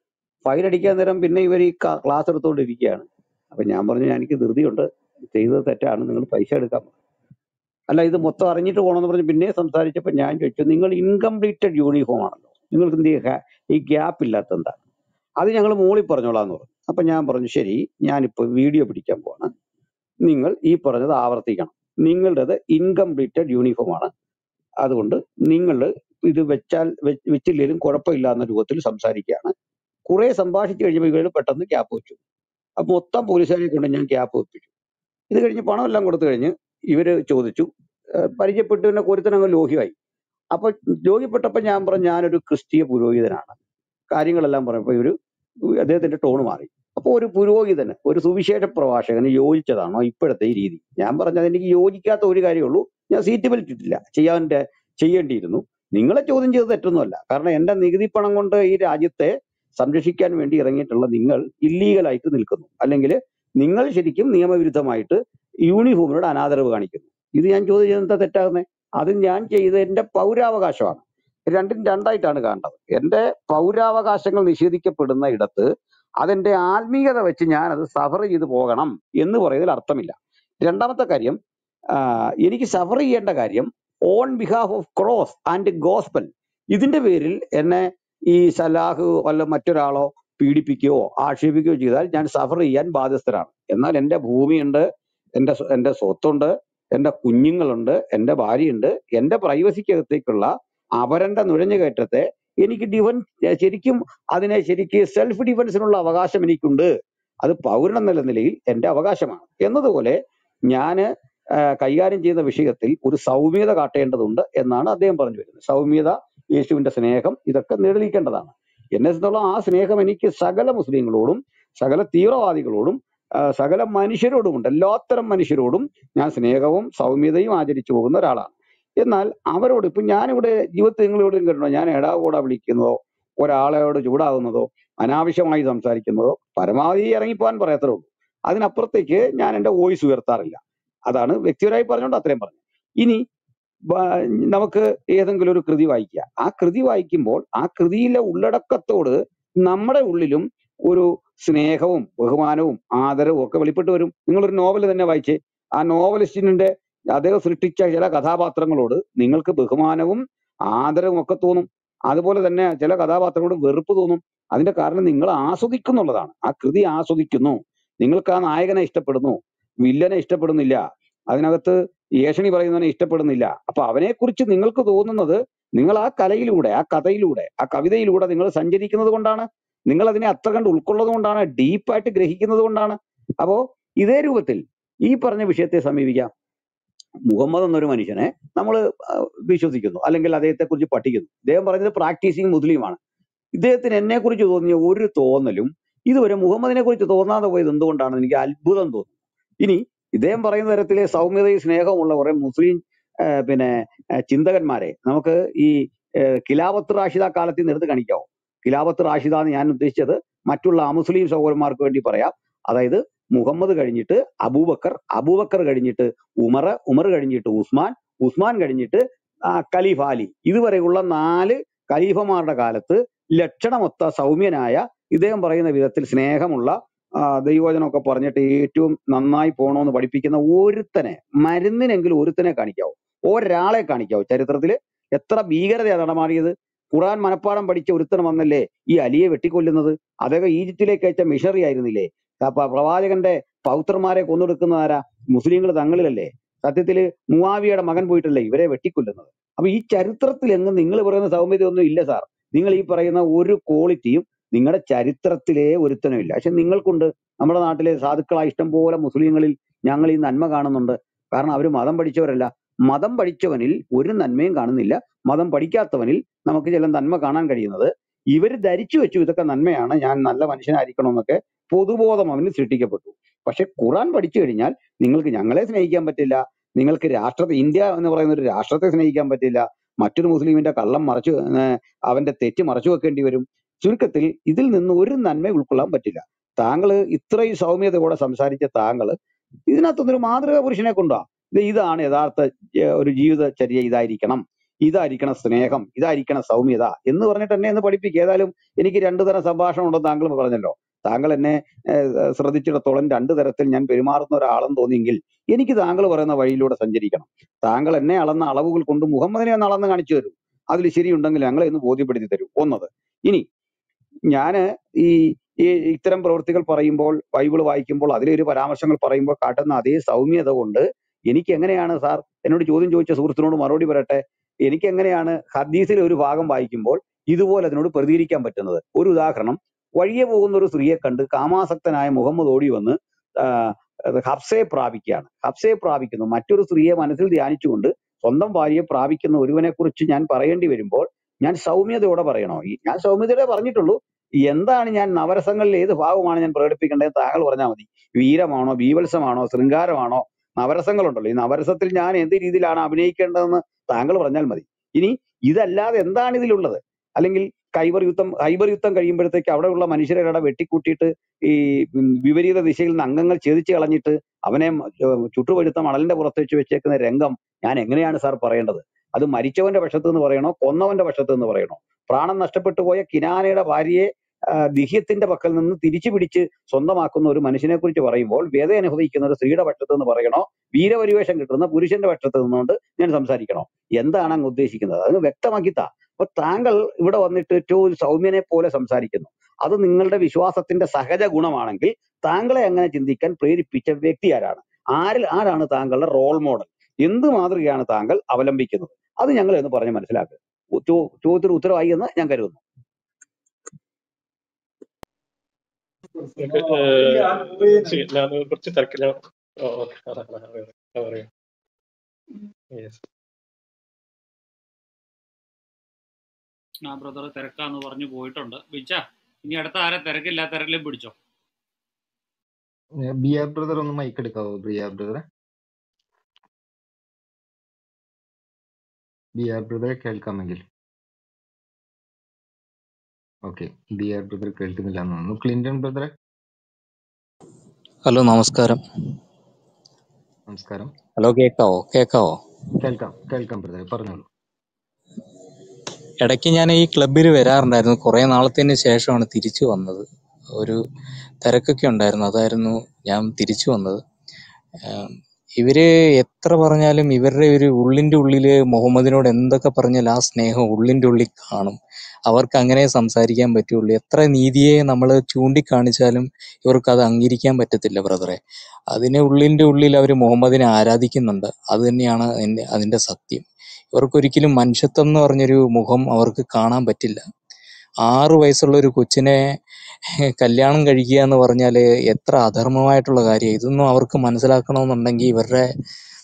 ഫൈൻ അടിക്കാൻ നേരം പിന്നെ ഇവർ ഈ ക- ക്ലാസ് എടുത്തുകൊണ്ടിരിക്കുകയാണ് അപ്പൊ ഞാൻ പറഞ്ഞു എനിക്ക് ധൃതിയുണ്ട് ചെയ്തത് തെറ്റാണ് നിങ്ങൾ പൈസ എടുക്കാൻ പറഞ്ഞു. അല്ല ഇത് മൊത്തം അറിഞ്ഞിട്ട് പോകണമെന്ന് പറഞ്ഞ് പിന്നെ സംസാരിച്ചപ്പോൾ ഞാൻ ചോദിച്ചു നിങ്ങൾ ഇൻകംപ്ലീറ്റഡ് യൂണിഫോം ആണല്ലോ നിങ്ങൾക്ക് എന്ത് ചെയ്യാ ഈ ഗ്യാപ്പ് ഇല്ലാത്ത എന്താ അത് ഞങ്ങൾ മോളിൽ പറഞ്ഞോളാന്ന് പറഞ്ഞു അപ്പൊ ഞാൻ പറഞ്ഞു ശരി ഞാനിപ്പോ വീഡിയോ പിടിക്കാൻ പോവാണ് നിങ്ങൾ ഈ പറഞ്ഞത് ആവർത്തിക്കണം നിങ്ങളുടേത് ഇൻകംപ്ലീറ്റഡ് യൂണിഫോം ആണ് അതുകൊണ്ട് നിങ്ങൾ ഇത് വെച്ചാൽ വെ- വെച്ചില്ലേലും കുഴപ്പമില്ല എന്ന രൂപത്തിൽ സംസാരിക്കുകയാണ് കുറെ സംഭാഷിച്ചു കഴിഞ്ഞപ്പോൾ ഇവർ പെട്ടെന്ന് ക്യാപ്പ് വെച്ചു അപ്പൊ മൊത്തം പോലീസുകാരെ കൊണ്ട് ഞാൻ ക്യാപ്പ് വെപ്പിച്ചു ഇത് കഴിഞ്ഞ് പണം എല്ലാം കൊടുത്തു കഴിഞ്ഞ് ഇവര് ചോദിച്ചു ഏഹ് പരിചയപ്പെട്ടു പിന്നെ ഒരുത്തനങ്ങ് ലോഹ്യമായി അപ്പൊ ലോഹ്യപ്പെട്ടപ്പോ ഞാൻ പറഞ്ഞു ഞാനൊരു ക്രിസ്തീയ പുരോഹിതനാണ് കാര്യങ്ങളെല്ലാം പറഞ്ഞപ്പോ ഇവര് അദ്ദേഹത്തിന്റെ ടോൺ മാറി അപ്പൊ ഒരു പുരോഹിതന് ഒരു സുവിശേഷ പ്രഭാഷകന് യോജിച്ചതാണോ ഇപ്പോഴത്തെ ഈ രീതി ഞാൻ പറഞ്ഞത് എനിക്ക് യോജിക്കാത്ത ഒരു കാര്യമുള്ളൂ ഞാൻ സീറ്റ് ബെൽറ്റ് ഇട്ടില്ല ചെയ്യാൻ ചെയ്യേണ്ടിയിരുന്നു നിങ്ങളെ ചോദ്യം ചെയ്തത് തെറ്റൊന്നുമല്ല കാരണം എന്റെ നികുതി പണം കൊണ്ട് ഈ രാജ്യത്തെ സംരക്ഷിക്കാൻ വേണ്ടി ഇറങ്ങിയിട്ടുള്ള നിങ്ങൾ ഇല്ലീഗലായിട്ട് നിൽക്കുന്നു അല്ലെങ്കിൽ നിങ്ങൾ ശരിക്കും നിയമവിരുദ്ധമായിട്ട് യൂണിഫോമിനോട് അനാദരവ് കാണിക്കുന്നു ഇത് ഞാൻ ചോദ്യം ചെയ്തത് എന്താ തെറ്റാകുന്നത് അത് ഞാൻ ചെയ്ത എന്റെ പൗരാവകാശമാണ് രണ്ടും രണ്ടായിട്ടാണ് കാണേണ്ടത് എന്റെ പൗരാവകാശങ്ങൾ നിഷേധിക്കപ്പെടുന്ന ഇടത്ത് അതെന്റെ ആത്മീയത വെച്ച് ഞാൻ അത് സഫർ ചെയ്ത് പോകണം എന്ന് പറയുന്നതിൽ അർത്ഥമില്ല രണ്ടാമത്തെ കാര്യം ആ, എനിക്ക് സഫർ ചെയ്യേണ്ട കാര്യം on behalf of cross and gospel ഇതിന്റെ പേരിൽ എന്നെ ഈ സലാഹ് വല്ല മറ്റൊരാളോ പീഡിപ്പിക്കുകയോ ആക്ഷേപിക്കുകയോ ചെയ്താൽ ഞാൻ സഫർ ചെയ്യാൻ ബാധ്യസ്ഥരാണ് എന്നാൽ എന്റെ ഭൂമിയുണ്ട് എന്റെ സ്വ- എന്റെ സ്വത്തുണ്ട് എന്റെ കുഞ്ഞുങ്ങളുണ്ട് എന്റെ ഭാര്യയുണ്ട് എന്റെ പ്രൈവസിക്കകത്തേക്കുള്ള അവരന്റെ നുഴഞ്ഞുകയറ്റത്തെ എനിക്ക് ഡിഫൻ ശരിക്കും അതിനെ ശരിക്ക് സെൽഫ് ഡിഫൻസിനുള്ള അവകാശം എനിക്കുണ്ട് അത് പൗരൻ എന്നുള്ള നിലയിൽ എന്റെ അവകാശമാണ് എന്നതുപോലെ ഞാന് ആ, കൈകാര്യം ചെയ്യുന്ന വിഷയത്തിൽ ഒരു സൗമ്യത കാട്ടേണ്ടതുണ്ട് എന്നാണ് അദ്ദേഹം പറഞ്ഞു വരുന്നത് സൗമ്യത യേശുവിന്റെ സ്നേഹം ഇതൊക്കെ നേടിയിരിക്കേണ്ടതാണ് എന്നെ സംബന്ധിച്ചോളം ആ സ്നേഹം എനിക്ക് സകല മുസ്ലിങ്ങളോടും സകല തീവ്രവാദികളോടും ആ, സകല മനുഷ്യരോടുമുണ്ട് എല്ലാത്തരം മനുഷ്യരോടും ഞാൻ സ്നേഹവും സൗമ്യതയും ആചരിച്ചു പോകുന്ന ഒരാളാണ് എന്നാൽ അവരോട് ഇപ്പൊ ഞാനിവിടെ ജീവിതത്തിൽ നിങ്ങൾ എവിടെയും കേട്ടോ ഞാൻ എടാ കൂടാ വിളിക്കുന്നതോ ഒരാളോട് ചൂടാകുന്നതോ അനാവശ്യമായി സംസാരിക്കുന്നതോ പരമാവധി ഇറങ്ങിപ്പോകാൻ പറയത്തേ ഉള്ളൂ അതിനപ്പുറത്തേക്ക് ഞാൻ എന്റെ വോയിസ് ഉയർത്താറില്ല അതാണ് വ്യക്തിപരമായി പറഞ്ഞുകൊണ്ട് അത്രയും പറഞ്ഞു ഇനി ബ- നമുക്ക് ഏതെങ്കിലും ഒരു കൃതി വായിക്കുക ആ കൃതി വായിക്കുമ്പോൾ ആ കൃതിയിലെ ഉള്ളടക്കത്തോട് നമ്മുടെ ഉള്ളിലും ഒരു സ്നേഹവും ബഹുമാനവും ആദരവും ഒക്കെ വെളിപ്പെട്ട് വരും നിങ്ങളൊരു നോവൽ തന്നെ വായിച്ചേ ആ നോവലിസ്റ്റിന്റെ അദ്ദേഹം സൃഷ്ടിച്ച ചില കഥാപാത്രങ്ങളോട് നിങ്ങൾക്ക് ബഹുമാനവും ആദരവും ഒക്കെ തോന്നും അതുപോലെ തന്നെ ചില കഥാപാത്രങ്ങളോട് വെറുപ്പ് തോന്നും അതിന്റെ കാരണം നിങ്ങൾ ആസ്വദിക്കുന്നുള്ളതാണ് ആ കൃതി ആസ്വദിക്കുന്നു നിങ്ങൾക്ക് ആ നായകനെ ഇഷ്ടപ്പെടുന്നു വില്ലനെ ഇഷ്ടപ്പെടുന്നില്ല അതിനകത്ത് ഏഷണി പറയുന്നവനെ ഇഷ്ടപ്പെടുന്നില്ല അപ്പൊ അവനെ കുറിച്ച് നിങ്ങൾക്ക് തോന്നുന്നത് നിങ്ങൾ ആ കലയിലൂടെ ആ കഥയിലൂടെ ആ കവിതയിലൂടെ നിങ്ങൾ സഞ്ചരിക്കുന്നത് കൊണ്ടാണ് നിങ്ങൾ അതിനെ അത്ര കണ്ട് ഉൾക്കൊള്ളത് കൊണ്ടാണ് ഡീപ്പായിട്ട് ഗ്രഹിക്കുന്നത് കൊണ്ടാണ് അപ്പോ ഇതേ രൂപത്തിൽ ഈ പറഞ്ഞ വിഷയത്തെ സമീപിക്കാം മുഹമ്മദ് എന്നൊരു മനുഷ്യനെ നമ്മൾ വിശ്വസിക്കുന്നു അല്ലെങ്കിൽ അദ്ദേഹത്തെ കുറിച്ച് പഠിക്കുന്നു അദ്ദേഹം പറഞ്ഞത് പ്രാക്ടീസിങ് മുസ്ലിമാണ് ഇദ്ദേഹത്തിന് എന്നെ കുറിച്ച് തോന്നിയ ഒരു തോന്നലും ഇതുവരെ മുഹമ്മദിനെ കുറിച്ച് തോന്നാതെ പോയത് എന്തുകൊണ്ടാണെന്ന് എനിക്ക് അത്ഭുതം തോന്നുന്നു ഇനി ഇദ്ദേഹം പറയുന്ന തരത്തിലെ സൗമ്യതയും സ്നേഹമുള്ള കുറെ മുസ്ലിം ആ, പിന്നെ ആ, ചിന്തകന്മാരെ നമുക്ക് ഈ ആ, ഖിലാഫത്ത് റാഷിദ കാലത്തിൽ നിന്ന് എടുത്ത് കാണിക്കാവോ ഖിലാഫത്ത് റാഷിദ എന്ന് ഞാൻ ഉദ്ദേശിച്ചത് മറ്റുള്ള അമുസ്ലിം സഹോദരന്മാർക്ക് വേണ്ടി പറയാം അതായത് മുഹമ്മദ് കഴിഞ്ഞിട്ട് അബൂബക്കർ അബൂബക്കർ കഴിഞ്ഞിട്ട് ഉമർ ഉമർ കഴിഞ്ഞിട്ട് ഉസ്മാൻ ഉസ്മാൻ കഴിഞ്ഞിട്ട് ആ, ഖലീഫ അലി ഇതുവരെയുള്ള നാല് ഖലീഫമാരുടെ കാലത്ത് ലക്ഷണമൊത്ത സൗമ്യനായ ഇദ്ദേഹം പറയുന്ന വിധത്തിൽ സ്നേഹമുള്ള ആ, ദൈവവചനമൊക്കെ പറഞ്ഞിട്ട് ഏറ്റവും നന്നായി പോകണമെന്ന് പഠിപ്പിക്കുന്ന ഒരുത്തനെ മരുന്നിനെങ്കിലും ഒരുത്തനെ കാണിക്കാവോ ഒരാളെ കാണിക്കാവോ ചരിത്രത്തിൽ എത്ര ഭീകരതയാണ് നടമാടിയത് ഖുറാൻ മനപ്പാഠം പഠിച്ച ഒരുത്തൻ വന്നല്ലേ ഈ അലിയെ വെട്ടിക്കൊല്ലുന്നത് അദ്ദേഹം ഈജിപ്തിലേക്ക് അയച്ച മിഷണറി ആയിരുന്നില്ലേ അപ്പൊ പ്രവാചകന്റെ പൗത്രന്മാരെ കൊന്നൊടുക്കുന്ന ആരാ മുസ്ലിങ്ങൾ തങ്ങളിലല്ലേ സത്യത്തില് മുവാവിയുടെ മകൻ പോയിട്ടല്ലേ ഇവരെ വെട്ടിക്കൊല്ലുന്നത് അപ്പൊ ഈ ചരിത്രത്തിൽ എങ്ങും നിങ്ങൾ പറയുന്ന സൗമ്യതയൊന്നും ഇല്ല സാർ നിങ്ങൾ ഈ പറയുന്ന ഒരു ക്വാളിറ്റിയും നിങ്ങളുടെ ചരിത്രത്തിലേ ഒരുത്തനും ഇല്ല പക്ഷെ നിങ്ങൾക്കുണ്ട് നമ്മുടെ നാട്ടിലെ സാധുക്കളായ ഇഷ്ടം പോലെ മുസ്ലിങ്ങളിൽ ഞങ്ങൾ ഈ നന്മ കാണുന്നുണ്ട് കാരണം അവർ മതം പഠിച്ചവരല്ല മതം പഠിച്ചവനിൽ ഒരു നന്മയും കാണുന്നില്ല മതം പഠിക്കാത്തവനിൽ നമുക്ക് ചില നന്മ കാണാൻ കഴിയുന്നത് ഇവർ ധരിച്ചു വെച്ചു ഇതൊക്കെ നന്മയാണ് ഞാൻ നല്ല മനുഷ്യനായിരിക്കണം എന്നൊക്കെ പൊതുബോധം അവന് സൃഷ്ടിക്കപ്പെട്ടു പക്ഷെ ഖുറാൻ പഠിച്ചു കഴിഞ്ഞാൽ നിങ്ങൾക്ക് ഞങ്ങളെ സ്നേഹിക്കാൻ പറ്റില്ല നിങ്ങൾക്ക് രാഷ്ട്രത്തെ ഇന്ത്യ എന്ന് പറയുന്ന ഒരു രാഷ്ട്രത്തെ സ്നേഹിക്കാൻ പറ്റില്ല മറ്റൊരു മുസ്ലിമിന്റെ കള്ളം മറച്ചു ഏർ അവന്റെ തെറ്റ് മറച്ചു വെക്കേണ്ടി വരും ചുരുക്കത്തിൽ ഇതിൽ നിന്ന് ഒരു നന്മ ഉൾക്കൊള്ളാൻ പറ്റില്ല താങ്കൾ ഇത്രയും സൗമ്യതയോടെ സംസാരിച്ച താങ്കൾ ഇതിനകത്തൊന്നും ഒരു മാതൃകാ പുരുഷനെ കൊണ്ടുവാ ഇത് ഇതാണ് യഥാർത്ഥ ഏർ ഒരു ജീവിതചര്യ ഇതായിരിക്കണം ഇതായിരിക്കണം സ്നേഹം ഇതായിരിക്കണം സൗമ്യത എന്ന് പറഞ്ഞിട്ട് എന്നെ ഒന്ന് പഠിപ്പിക്കുക ഏതായാലും എനിക്ക് രണ്ടു തരം സംഭാഷണം ഉണ്ടെന്ന് താങ്കൾ പറഞ്ഞല്ലോ താങ്കൾ എന്നെ ഏർ, ശ്രദ്ധിച്ചിടത്തോളം രണ്ടു തരത്തിൽ ഞാൻ പെരുമാറുന്ന ഒരാളെന്ന് തോന്നിയെങ്കിൽ എനിക്ക് താങ്കൾ പറയുന്ന വഴിയിലൂടെ സഞ്ചരിക്കണം താങ്കൾ എന്നെ അളന്ന അളവുകൾ കൊണ്ട് മുഹമ്മദിനെ ഒന്ന് അളന്ന് കാണിച്ചു തരൂ അതിൽ ശരിയുണ്ടെങ്കിൽ ഞങ്ങളെ ഒന്ന് ബോധ്യപ്പെടുത്തി തരൂ ഒന്നത് ഇനി ഞാന് ഈ ഈ ഇത്തരം പ്രവൃത്തികൾ പറയുമ്പോൾ ബൈബിൾ വായിക്കുമ്പോൾ അതിലെ ഒരു പരാമർശങ്ങൾ പറയുമ്പോൾ കാട്ടുന്ന അതേ സൗമ്യത കൊണ്ട് എനിക്ക് എങ്ങനെയാണ് സാർ എന്നോട് ചോദ്യം ചോദിച്ച സുഹൃത്തിനോട് മറുപടി പറയട്ടെ എനിക്ക് എങ്ങനെയാണ് ഹദീസിലെ ഒരു ഭാഗം വായിക്കുമ്പോൾ ഇതുപോലെ അതിനോട് പ്രതികരിക്കാൻ പറ്റുന്നത് ഒരു ഉദാഹരണം വഴിയെ പോകുന്ന ഒരു സ്ത്രീയെ കണ്ട് കാമാസക്തനായ മുഹമ്മദ് ഓടി വന്ന് ആ, അത് ഹബ്സയെ പ്രാപിക്കുകയാണ് ഹബ്സയെ പ്രാപിക്കുന്നു മറ്റൊരു സ്ത്രീയെ മനസ്സിൽ ധ്യാനിച്ചുകൊണ്ട് സ്വന്തം ഭാര്യയെ പ്രാപിക്കുന്ന ഒരുവനെ കുറിച്ച് ഞാൻ പറയേണ്ടി വരുമ്പോൾ ഞാൻ സൗമ്യതയോടെ പറയണോ ഈ- ഞാൻ സൗമ്യതയോടെ പറഞ്ഞിട്ടുള്ളൂ എന്താണ് ഞാൻ നവരസങ്ങളിൽ ഏത് ഭാവമാണ് ഞാൻ പ്രകടിപ്പിക്കേണ്ടത് താങ്കൾ പറഞ്ഞാൽ മതി വീരമാണോ ബീവത്സമാണോ ശൃംഗാരമാണോ നവരസങ്ങളുണ്ടല്ലോ ഈ നവരസത്തിൽ ഞാൻ എന്ത് രീതിയിലാണ് അഭിനയിക്കേണ്ടതെന്ന് താങ്കൾ പറഞ്ഞാൽ മതി ഇനി ഇതല്ലാതെ എന്താണ് ഇതിലുള്ളത് അല്ലെങ്കിൽ കൈബർ യുദ്ധം ഹൈബർ യുദ്ധം കഴിയുമ്പോഴത്തേക്ക് അവിടെയുള്ള മനുഷ്യരെ അവിടെ വെട്ടിക്കൂട്ടിയിട്ട് ഈ ഉം വിപരീത ദിശയിൽ നിന്ന് അംഗങ്ങൾ ഛേദിച്ച് കളഞ്ഞിട്ട് അവനെ മ- ഏർ ചുട്ടുപഴുത്ത മണലിന്റെ പുറത്ത് വെച്ച് വെച്ചേക്കുന്ന രംഗം ഞാൻ എങ്ങനെയാണ് സാർ പറയേണ്ടത് അത് മരിച്ചവന്റെ പക്ഷത്ത് നിന്ന് പറയണോ കൊന്നവന്റെ പക്ഷത്ത് നിന്ന് പറയണോ പ്രാണൻ നഷ്ടപ്പെട്ടു പോയ കിനാനയുടെ ഭാര്യയെ ആ, ദിഹ്യത്തിന്റെ പക്കൽ നിന്ന് തിരിച്ചു പിടിച്ച് സ്വന്തമാക്കുന്ന ഒരു മനുഷ്യനെ കുറിച്ച് പറയുമ്പോൾ വ്യത അനുഭവിക്കുന്ന ഒരു സ്ത്രീയുടെ പക്ഷത്ത് നിന്ന് പറയണോ വീരപരിവേഷം കിട്ടുന്ന പുരുഷന്റെ പക്ഷത്ത് നിന്നുകൊണ്ട് ഞാൻ സംസാരിക്കണോ എന്താണ് അങ്ങ് ഉദ്ദേശിക്കുന്നത് അത് വ്യക്തമാക്കി താ അപ്പൊ താങ്കൾ ഇവിടെ വന്നിട്ട് ഏറ്റവും ഒരു സൗമ്യനെ പോലെ സംസാരിക്കുന്നു അത് നിങ്ങളുടെ വിശ്വാസത്തിന്റെ സഹജ ഗുണമാണെങ്കിൽ താങ്കളെ അങ്ങനെ ചിന്തിക്കാൻ പ്രേരിപ്പിച്ച വ്യക്തി ആരാണ് ആരിൽ ആരാണ് താങ്കളുടെ റോൾ മോഡൽ എന്ത് മാതൃകയാണ് താങ്കൾ അവലംബിക്കുന്നത് അത് ഞങ്ങൾ എന്ന് പറഞ്ഞ് മനസ്സിലാക്കുക ഉ- ചോ- ചോദ്യത്തിന് ഉത്തരവായി എന്ന് ഞാൻ കരുതുന്നു എനിക്ക്, ഏഹ്, ശരി, ഞാൻ കുറച്ച് തിരക്കില്ല ഓക്കെ പറയാം യെസ് ആ ബ്രദർ തിരക്കാന്ന് പറഞ്ഞു പോയിട്ടുണ്ട് വിച്ച ഇനി അടുത്ത ആരെ തിരക്കില്ല തിരക്കിലും പിടിച്ചോ ബി ആർ ബ്രദർ ഒന്ന് മൈക്ക് എടുക്കാവോ ബി ആർ ബ്രദറെ ബി ആർ ബ്രദറെ കേൾക്കാമെങ്കിൽ ഓക്കെ ബി ആർ ബ്രദർ കേൾക്കുന്നില്ല എന്ന് തോന്നുന്നു ക്ലിന്റൺ ബ്രദറെ ഹലോ നമസ്കാരം നമസ്കാരം ഹലോ കേക്കാവോ കേക്കാവോ കേൾക്കാം കേൾക്കാം ബ്രദറെ പറഞ്ഞോളൂ ഇടയ്ക്ക് ഞാൻ ഈ ക്ലബിൽ വരാറുണ്ടായിരുന്നു കുറേ നാളത്തിന് ശേഷമാണ് തിരിച്ചു വന്നത് ഒരു തിരക്കൊക്കെ ഉണ്ടായിരുന്നു അതായിരുന്നു ഞാൻ തിരിച്ചു വന്നത് ആം, ഇവര് എത്ര പറഞ്ഞാലും ഇവരുടെ ഒരു ഉള്ളിന്റെ ഉള്ളില് മുഹമ്മദിനോട് എന്തൊക്കെ പറഞ്ഞാലും ആ സ്നേഹം ഉള്ളിന്റെ ഉള്ളിൽ കാണും അവർക്ക് അങ്ങനെ സംസാരിക്കാൻ പറ്റുള്ളൂ എത്ര നീതിയെ നമ്മൾ ചൂണ്ടിക്കാണിച്ചാലും ഇവർക്ക് അത് അംഗീകരിക്കാൻ പറ്റത്തില്ല ബ്രദറെ അതിന് ഉള്ളിന്റെ ഉള്ളിൽ അവർ മുഹമ്മദിനെ ആരാധിക്കുന്നുണ്ട് അത് തന്നെയാണ് അതിന്റെ അതിന്റെ സത്യം ഇവർക്കൊരിക്കലും മനുഷ്യത്വം എന്ന് പറഞ്ഞൊരു മുഖം അവർക്ക് കാണാൻ പറ്റില്ല ആറു വയസ്സുള്ള ഒരു കൊച്ചിനെ കല്യാണം കഴിക്കുക എന്ന് പറഞ്ഞാല് എത്ര അധർമ്മമായിട്ടുള്ള കാര്യം ഇതൊന്നും അവർക്ക് മനസ്സിലാക്കണമെന്നുണ്ടെങ്കിൽ ഇവരുടെ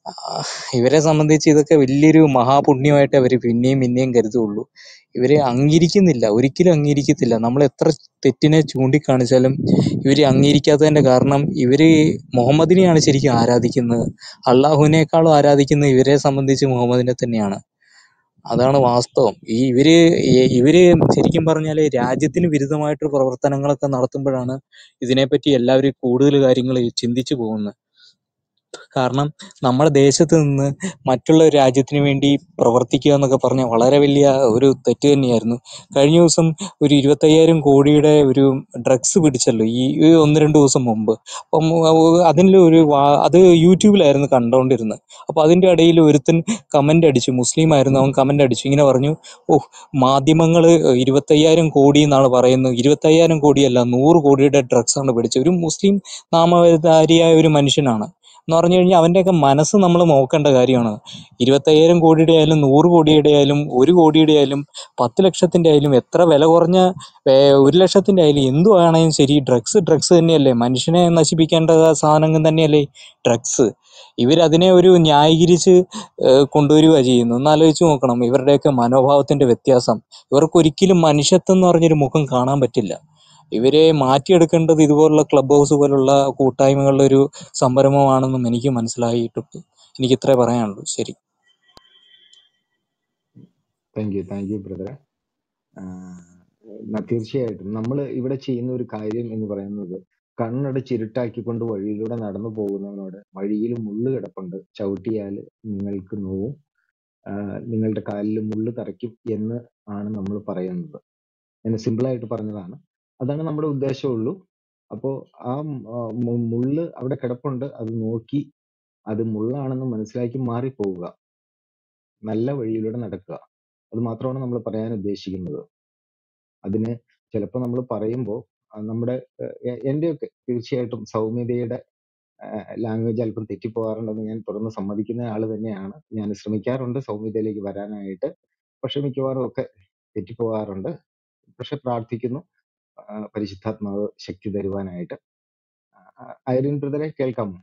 ആഹ് ഇവരെ സംബന്ധിച്ച് ഇതൊക്കെ വലിയൊരു മഹാപുണ്യമായിട്ട് അവർ പിന്നെയും പിന്നെയും കരുതുള്ളൂ ഇവരെ അംഗീകരിക്കുന്നില്ല ഒരിക്കലും അംഗീകരിക്കത്തില്ല നമ്മൾ എത്ര തെറ്റിനെ ചൂണ്ടിക്കാണിച്ചാലും ഇവർ അംഗീകരിക്കാത്തതിന്റെ കാരണം ഇവര് മുഹമ്മദിനെയാണ് ശരിക്കും ആരാധിക്കുന്നത് അള്ളാഹുവിനേക്കാളും ആരാധിക്കുന്നത് ഇവരെ സംബന്ധിച്ച് മുഹമ്മദിനെ തന്നെയാണ് അതാണ് വാസ്തവം ഈ ഇവര് ഈ- ഇവര് ശരിക്കും പറഞ്ഞാല് രാജ്യത്തിന് വിരുദ്ധമായിട്ട് പ്രവർത്തനങ്ങളൊക്കെ നടത്തുമ്പോഴാണ് ഇതിനെപ്പറ്റി എല്ലാവരും കൂടുതൽ കാര്യങ്ങൾ ചിന്തിച്ചു പോകുന്നത് കാരണം നമ്മുടെ ദേശത്ത് നിന്ന് മറ്റുള്ള ഒരു രാജ്യത്തിന് വേണ്ടി പ്രവർത്തിക്കുക എന്നൊക്കെ പറഞ്ഞാൽ വളരെ വലിയ ഒരു തെറ്റ് തന്നെയായിരുന്നു കഴിഞ്ഞ ദിവസം ഒരു ഇരുപത്തയ്യായിരം കോടിയുടെ ഒരു ഡ്രഗ്സ് പിടിച്ചല്ലോ ഈ ഈ ഒന്ന് രണ്ട് ദിവസം മുമ്പ് അപ്പം അതിൽ ഒരു വാ- അത് യൂട്യൂബിലായിരുന്നു കണ്ടോണ്ടിരുന്നത് അപ്പൊ അതിന്റെ ഇടയിൽ ഒരുത്തൻ കമന്റ് അടിച്ചു മുസ്ലിം ആയിരുന്നു അവൻ കമന്റ് അടിച്ചു ഇങ്ങനെ പറഞ്ഞു ഓഹ് മാധ്യമങ്ങള് ഇരുപത്തയ്യായിരം കോടി എന്നാണ് പറയുന്നത് ഇരുപത്തയ്യായിരം കോടിയല്ല നൂറ് കോടിയുടെ ഡ്രഗ്സ് ആണ് പിടിച്ചത് ഒരു മുസ്ലിം നാമധാരിയായ ഒരു മനുഷ്യനാണ് എന്ന് പറഞ്ഞു കഴിഞ്ഞാൽ അവന്റെയൊക്കെ മനസ്സ് നമ്മൾ നോക്കേണ്ട കാര്യമാണ് ഇരുപത്തയ്യായിരം കോടിയുടെ ആയാലും നൂറ് കോടിയുടെ ആയാലും ഒരു കോടിയുടെ ആയാലും പത്ത് ലക്ഷത്തിന്റെ ആയാലും എത്ര വില കുറഞ്ഞ ഏ, ഒരു ലക്ഷത്തിന്റെ ആയാലും എന്തു ആണെങ്കിലും ശരി ഡ്രഗ്സ് ഡ്രഗ്സ് തന്നെയല്ലേ മനുഷ്യനെ നശിപ്പിക്കേണ്ട സാധനങ്ങൾ തന്നെയല്ലേ ഡ്രഗ്സ് ഇവരതിനെ ഒരു ന്യായീകരിച്ച് ഏഹ് കൊണ്ടുവരിക ചെയ്യുന്നു ഒന്ന് ആലോചിച്ച് നോക്കണം ഇവരുടെയൊക്കെ മനോഭാവത്തിന്റെ വ്യത്യാസം ഇവർക്ക് ഒരിക്കലും മനുഷ്യത്വം എന്ന് പറഞ്ഞൊരു മുഖം കാണാൻ പറ്റില്ല ഇവരെ മാറ്റിയെടുക്കേണ്ടത് ഇതുപോലുള്ള ക്ലബ് ഹൗസ് പോലുള്ള കൂട്ടായ്മകളുടെ ഒരു സംരംഭമാണെന്നും എനിക്ക് മനസ്സിലായിട്ടുണ്ട് എനിക്ക് ഇത്രേ പറയാനുള്ളൂ ശരി താങ്ക് യു താങ്ക് യു ബ്രദറെ തീർച്ചയായിട്ടും നമ്മൾ ഇവിടെ ചെയ്യുന്ന ഒരു കാര്യം എന്ന് പറയുന്നത് കണ്ണടച്ചിരുട്ടാക്കിക്കൊണ്ട് വഴിയിലൂടെ നടന്നു പോകുന്നവനോട് വഴിയിൽ മുള്ളു കിടപ്പുണ്ട് ചവിട്ടിയാൽ നിങ്ങൾക്ക് നോവും ആഹ് നിങ്ങളുടെ കാലിൽ മുള്ളു തറയ്ക്കും എന്ന് ആണ് നമ്മൾ പറയുന്നത് ഞാൻ സിമ്പിൾ ആയിട്ട് പറഞ്ഞതാണ് അതാണ് നമ്മുടെ ഉദ്ദേശമുള്ളൂ അപ്പോ ആ ആ മു- മുള്ള് അവിടെ കിടപ്പുണ്ട് അത് നോക്കി അത് മുള്ളാണെന്ന് മനസ്സിലാക്കി മാറിപ്പോവുക നല്ല വഴിയിലൂടെ നടക്കുക അത് മാത്രമാണ് നമ്മൾ പറയാൻ ഉദ്ദേശിക്കുന്നത് അതിന് ചിലപ്പോൾ നമ്മൾ പറയുമ്പോൾ നമ്മുടെ എ- എന്റെയൊക്കെ തീർച്ചയായിട്ടും സൗമ്യതയുടെ ലാംഗ്വേജ് അല്പം തെറ്റിപ്പോകാറുണ്ടെന്ന് ഞാൻ തുറന്ന് സമ്മതിക്കുന്ന ആള് തന്നെയാണ് ഞാൻ ശ്രമിക്കാറുണ്ട് സൗമ്യതയിലേക്ക് വരാനായിട്ട് പക്ഷെ മിക്കവാറും ഒക്കെ തെറ്റിപ്പോകാറുണ്ട് പക്ഷെ പ്രാർത്ഥിക്കുന്നു ആ, പരിശുദ്ധാത്മാവ് ശക്തി തരുവാനായിട്ട് ഐറിൻ ബ്രദറെ കേൾക്കാമോ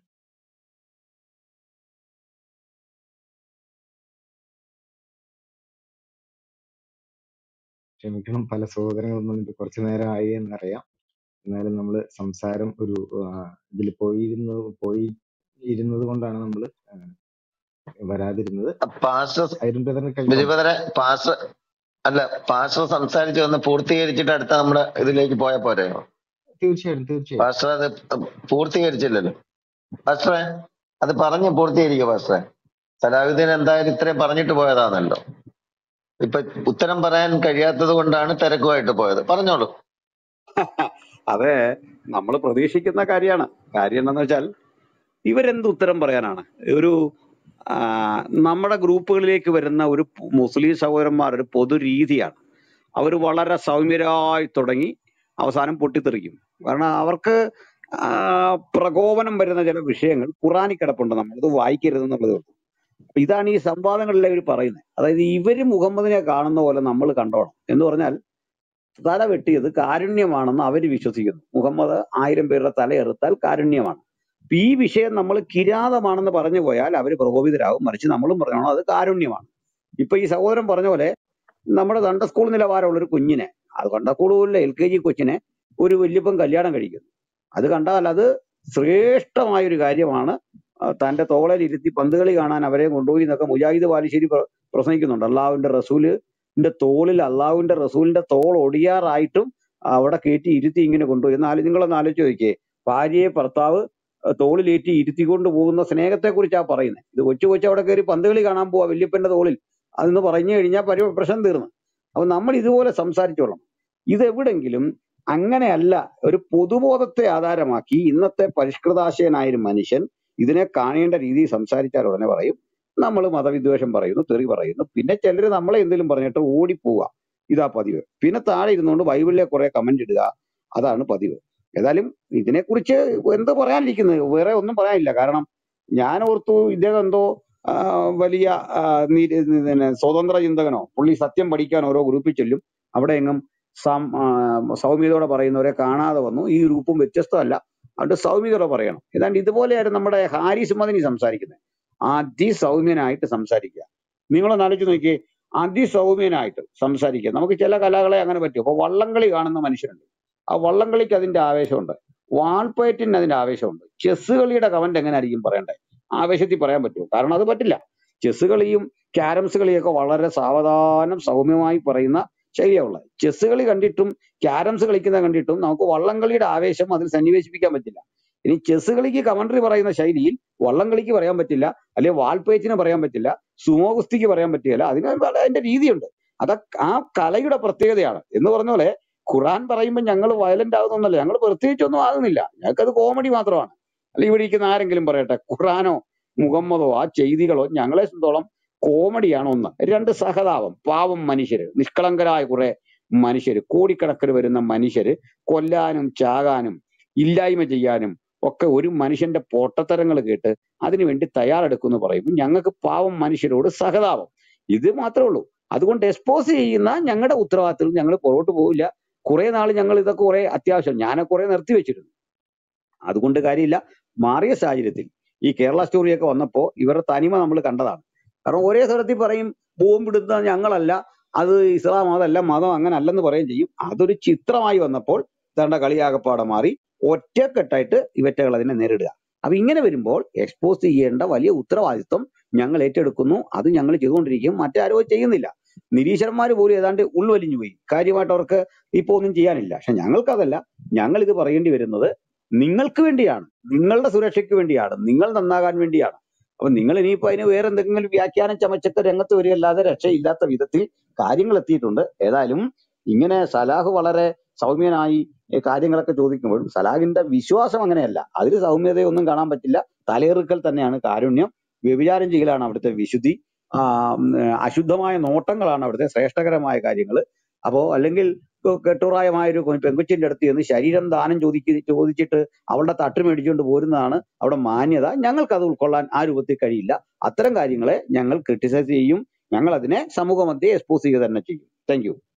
ക്ഷമിക്കണം പല സഹോദരങ്ങളും വന്നിട്ട് കുറച്ചു നേരം ആയി എന്നറിയാം എന്നാലും നമ്മൾ സംസാരം ഒരു ഇതിൽ പോയിരുന്നത് പോയി ഇരുന്നത് കൊണ്ടാണ് നമ്മൾ വരാതിരുന്നത് പാസ്റ്റർ ഐറിൻ ബ്രദറിനെ കേൾക്കാമോ ബിജുപതരെ പാസ്റ്റർ അല്ല പാസ്റ്റർ സംസാരിച്ച് ഒന്ന് പൂർത്തീകരിച്ചിട്ട് അടുത്ത നമ്മുടെ ഇതിലേക്ക് പോയാൽ പോരെ തീർച്ചയായിട്ടും തീർച്ചയായിട്ടും പാസ്റ്റർ അത് പൂർത്തീകരിച്ചില്ലല്ലോ പാസ്റ്ററെ അത് പറഞ്ഞ് പൂർത്തീകരിക്കുക പാസ്റ്ററെ സലാഹുദ്ദീൻ എന്തായാലും ഇത്രയും പറഞ്ഞിട്ട് പോയതാണല്ലോ ഇപ്പൊ ഉത്തരം പറയാൻ കഴിയാത്തത് കൊണ്ടാണ് തിരക്കുമായിട്ട് പോയത് പറഞ്ഞോളൂ അതെ നമ്മൾ പ്രതീക്ഷിക്കുന്ന കാര്യമാണ് കാര്യം എന്താണെന്ന് വെച്ചാൽ ഇവരെന്ത് ഉത്തരം പറയാനാണ് ഒരു ആ, നമ്മുടെ ഗ്രൂപ്പുകളിലേക്ക് വരുന്ന ഒരു പു- മുസ്ലിം സഹോദരന്മാർ ഒരു പൊതു രീതിയാണ് അവർ വളരെ സൗമ്യരായി തുടങ്ങി അവസാനം പൊട്ടിത്തെറിക്കും കാരണം അവർക്ക് ആ, പ്രകോപനം വരുന്ന ചില വിഷയങ്ങൾ ഖുറാനിൽ കിടപ്പുണ്ട് നമ്മളത് വായിക്കരുത് എന്നുള്ളത് അപ്പൊ ഇതാണ് ഈ സംവാദങ്ങളിലെ ഇവർ പറയുന്നത് അതായത് ഇവര് മുഹമ്മദിനെ കാണുന്ന പോലെ നമ്മൾ കണ്ടോണം എന്ന് പറഞ്ഞാൽ തല വെട്ടിയത് കാരുണ്യമാണെന്ന് അവർ വിശ്വസിക്കുന്നു മുഹമ്മദ് ആയിരം പേരുടെ തല എറുത്താൽ കാരുണ്യമാണ് അപ്പൊ ഈ വിഷയം നമ്മൾ കിരാതമാണെന്ന് പറഞ്ഞു പോയാൽ അവർ പ്രകോപിതരാകും മറിച്ച് നമ്മളും പറയണം അത് കാരുണ്യമാണ് ഇപ്പൊ ഈ സഹോദരൻ പറഞ്ഞ പോലെ നമ്മുടെ ദണ്ഡ സ്കൂൾ നിലവാരമുള്ള ഒരു കുഞ്ഞിനെ അത് കണ്ട കൂടുതലുള്ള എൽ കെ ജി കൊച്ചിനെ ഒരു വല്യപ്പൻ കല്യാണം കഴിക്കുന്നു അത് കണ്ടാൽ അത് ശ്രേഷ്ഠമായ ഒരു കാര്യമാണ് ആ, തന്റെ തോളയിൽ ഇരുത്തി പന്ത് കളി കാണാൻ അവരെ കൊണ്ടുപോയി എന്നൊക്കെ മുജാഹിദ് ബാലുശ്ശേരി പ്ര- പ്രസംഗിക്കുന്നുണ്ട് അള്ളാഹുവിന്റെ റസൂലിന്റെ തോളിൽ അള്ളാഹുവിന്റെ റസൂലിന്റെ തോൾ ഒടിയാറായിട്ടും അവിടെ കയറ്റി ഇരുത്തി ഇങ്ങനെ കൊണ്ടുപോയി എന്നാൽ നിങ്ങളൊന്ന് ആലോചിച്ച് നോക്കിയേ ഭാര്യയെ ഭർത്താവ് അഹ് തോളിലേറ്റി ഇരുത്തിക്കൊണ്ട് പോകുന്ന സ്നേഹത്തെ കുറിച്ചാണ് പറയുന്നത് ഇത് കൊച്ചു കൊച്ചു അവിടെ കയറി പന്ത് കളി കാണാൻ പോവാ വല്യപ്പന്റെ തോളിൽ അതെന്ന് പറഞ്ഞു കഴിഞ്ഞാൽ പരി പ്രശ്നം തീർന്നു അപ്പൊ നമ്മൾ ഇതുപോലെ സംസാരിച്ചോളാം ഇതെവിടെങ്കിലും അങ്ങനെയല്ല ഒരു പൊതുബോധത്തെ ആധാരമാക്കി ഇന്നത്തെ പരിഷ്കൃതാശയനായ ഒരു മനുഷ്യൻ ഇതിനെ കാണേണ്ട രീതിയിൽ സംസാരിച്ചാൽ ഉടനെ പറയും നമ്മൾ മതവിദ്വേഷം പറയുന്നു തെറി പറയുന്നു പിന്നെ ചിലര് നമ്മളെ എന്തെങ്കിലും പറഞ്ഞിട്ട് ഓടിപ്പോവുക ഇതാ പതിവ് പിന്നെ താഴെ ഇരുന്നുകൊണ്ട് ബൈബിളിലെ കുറെ കമന്റ് ഇടുക അതാണ് പതിവ് ഏതായാലും ഇതിനെക്കുറിച്ച് എന്ത് പറയാനിരിക്കുന്നത് വേറെ ഒന്നും പറയാനില്ല കാരണം ഞാൻ ഓർത്തു ഇദ്ദേഹം എന്തോ ആ, വലിയ ആ, നീ- പിന്നെ സ്വതന്ത്ര ചിന്തകനോ പുള്ളി സത്യം പഠിക്കാൻ ഓരോ ഗ്രൂപ്പിൽ ചെല്ലും അവിടെ എങ്ങും സം ആ, സൗമ്യതയോടെ പറയുന്നവരെ കാണാതെ വന്നു ഈ ഗ്രൂപ്പും വ്യത്യസ്തമല്ല അതുകൊണ്ട് സൗമ്യതയോടെ പറയണം ഏതാണ്ട് ഇതുപോലെയായിരുന്നു നമ്മുടെ ഹാരിസ് മദനി സംസാരിക്കുന്നത് അതിസൗമ്യനായിട്ട് സംസാരിക്കുക നിങ്ങളൊന്ന് ആലോചിച്ച് നോക്കിയേ അതിസൗമ്യനായിട്ട് സംസാരിക്കുക നമുക്ക് ചില കലകളെ അങ്ങനെ പറ്റും അപ്പൊ വള്ളംകളി കാണുന്ന മനുഷ്യരുണ്ട് ആ വള്ളംകളിക്ക് അതിന്റെ ആവേശമുണ്ട് വാൾപ്പയറ്റിന് അതിന്റെ ആവേശമുണ്ട് ചെസ് കളിയുടെ കമന്റ് എങ്ങനെ ആയിരിക്കും പറയണ്ടേ ആവേശത്തിൽ പറയാൻ പറ്റുമോ കാരണം അത് പറ്റില്ല ചെസ് കളിയും ക്യാരംസ് കളിയൊക്കെ വളരെ സാവധാനം സൗമ്യമായി പറയുന്ന ശൈലിയുള്ളത് ചെസ് കളി കണ്ടിട്ടും ക്യാരംസ് കളിക്കുന്ന കണ്ടിട്ടും നമുക്ക് വള്ളംകളിയുടെ ആവേശം അതിൽ സന്നിവേശിപ്പിക്കാൻ പറ്റില്ല ഇനി ചെസ് കളിക്ക് കമന്ററി പറയുന്ന ശൈലിയിൽ വള്ളംകളിക്ക് പറയാൻ പറ്റില്ല അല്ലെങ്കിൽ വാൾപ്പേച്ചിന് പറയാൻ പറ്റില്ല സുമോ ഗുസ്തിക്ക് പറയാൻ പറ്റില്ല അതിന് അതിന്റെ രീതിയുണ്ട് അത് ആ കലയുടെ പ്രത്യേകതയാണ് എന്ന് പറഞ്ഞ പോലെ ഖുറാൻ പറയുമ്പോൾ ഞങ്ങൾ വയലന്റ് ആകുന്നൊന്നല്ല ഞങ്ങൾ പ്രത്യേകിച്ചൊന്നും ആകുന്നില്ല ഞങ്ങൾക്കത് കോമഡി മാത്രമാണ് അല്ല ഇവിടെ ഇരിക്കുന്ന ആരെങ്കിലും പറയട്ടെ ഖുറാനോ മുഹമ്മദോ ആ ചെയ്തികളോ ഞങ്ങളെ സംബന്ധിച്ചോളം കോമഡിയാണ് ഒന്ന് രണ്ട് സഹതാപം പാവം മനുഷ്യര് നിഷ്കളങ്കരായ കുറെ മനുഷ്യര് കോടിക്കണക്കിന് വരുന്ന മനുഷ്യര് കൊല്ലാനും ചാകാനും ഇല്ലായ്മ ചെയ്യാനും ഒക്കെ ഒരു മനുഷ്യന്റെ പൊട്ടത്തരങ്ങൾ കേട്ട് അതിനുവേണ്ടി തയ്യാറെടുക്കുമെന്ന് പറയുമ്പോൾ ഞങ്ങൾക്ക് പാവം മനുഷ്യരോട് സഹതാപം ഇത് മാത്രമേ ഉള്ളൂ അതുകൊണ്ട് എക്സ്പോസ് ചെയ്യുന്ന ഞങ്ങളുടെ ഉത്തരവാദിത്തത്തിൽ ഞങ്ങൾ പുറകോട്ട് പോവില്ല കുറെ നാൾ ഞങ്ങൾ ഇതൊക്കെ കുറെ അത്യാവശ്യം ഞാനൊക്കെ കുറെ നിർത്തി വെച്ചിരുന്നു അതുകൊണ്ട് കാര്യമില്ല മാറിയ സാഹചര്യത്തിൽ ഈ കേരള സ്റ്റോറിയൊക്കെ വന്നപ്പോൾ ഇവരുടെ തനിമ നമ്മൾ കണ്ടതാണ് കാരണം ഒരേ സ്വരത്തിൽ പറയും ബോംബിടുന്ന ഞങ്ങളല്ല അത് ഇസ്ലാം അതല്ല മതം അങ്ങനെ അല്ലെന്ന് പറയുകയും ചെയ്യും അതൊരു ചിത്രമായി വന്നപ്പോൾ തന്റെ കളിയാകപ്പാടെ മാറി ഒറ്റക്കെട്ടായിട്ട് ഇവറ്റകൾ അതിനെ നേരിടുക അപ്പൊ ഇങ്ങനെ വരുമ്പോൾ എക്സ്പോസ് ചെയ്യേണ്ട വലിയ ഉത്തരവാദിത്വം ഞങ്ങൾ ഏറ്റെടുക്കുന്നു അത് ഞങ്ങൾ ചെയ്തുകൊണ്ടിരിക്കും മറ്റാരോ ചെയ്യുന്നില്ല നിരീശ്വരന്മാർ പോലും ഏതാണ്ട് ഉൾവലിഞ്ഞു പോയി കാര്യമായിട്ട് അവർക്ക് ഇപ്പൊ ഒന്നും ചെയ്യാനില്ല പക്ഷെ ഞങ്ങൾക്കതല്ല ഞങ്ങൾ ഇത് പറയേണ്ടി വരുന്നത് നിങ്ങൾക്ക് വേണ്ടിയാണ് നിങ്ങളുടെ സുരക്ഷയ്ക്ക് വേണ്ടിയാണ് നിങ്ങൾ നന്നാകാൻ വേണ്ടിയാണ് അപ്പൊ നിങ്ങൾ ഇനിയിപ്പോ അതിന് വേറെ എന്തെങ്കിലും വ്യാഖ്യാനം ചമച്ചൊക്കെ രംഗത്ത് വരികയല്ലാതെ രക്ഷയില്ലാത്ത വിധത്തിൽ കാര്യങ്ങൾ എത്തിയിട്ടുണ്ട് ഏതായാലും ഇങ്ങനെ സലാഹ് വളരെ സൗമ്യനായി ഈ കാര്യങ്ങളൊക്കെ ചോദിക്കുമ്പോൾ സലാഹിന്റെ വിശ്വാസം അങ്ങനെയല്ല അതിൽ സൗമ്യതയൊന്നും കാണാൻ പറ്റില്ല തലയെറുക്കൽ തന്നെയാണ് കാരുണ്യം വ്യഭിചാരം ചെയ്യലാണ് അവിടുത്തെ വിശുദ്ധി ആ, ഉം, അശുദ്ധമായ നോട്ടങ്ങളാണ് അവിടുത്തെ ശ്രേഷ്ഠകരമായ കാര്യങ്ങൾ അപ്പോ അല്ലെങ്കിൽ ഇപ്പൊ കെട്ടുറായമായ ഒരു കൊ- പെങ്കൊച്ചിന്റെ അടുത്ത് ചെന്ന് ശരീരം ദാനം ചോദിക്ക ചോദിച്ചിട്ട് അവളുടെ തട്ട് മേടിച്ചുകൊണ്ട് പോരുന്നതാണ് അവിടെ മാന്യത ഞങ്ങൾക്ക് അത് ഉൾക്കൊള്ളാൻ ആ രൂപത്തിൽ കഴിയില്ല അത്തരം കാര്യങ്ങളെ ഞങ്ങൾ ക്രിട്ടിസൈസ് ചെയ്യും ഞങ്ങൾ അതിനെ സമൂഹ മധ്യേ എക്സ്പോസ് ചെയ്യുക തന്നെ ചെയ്യും താങ്ക് യു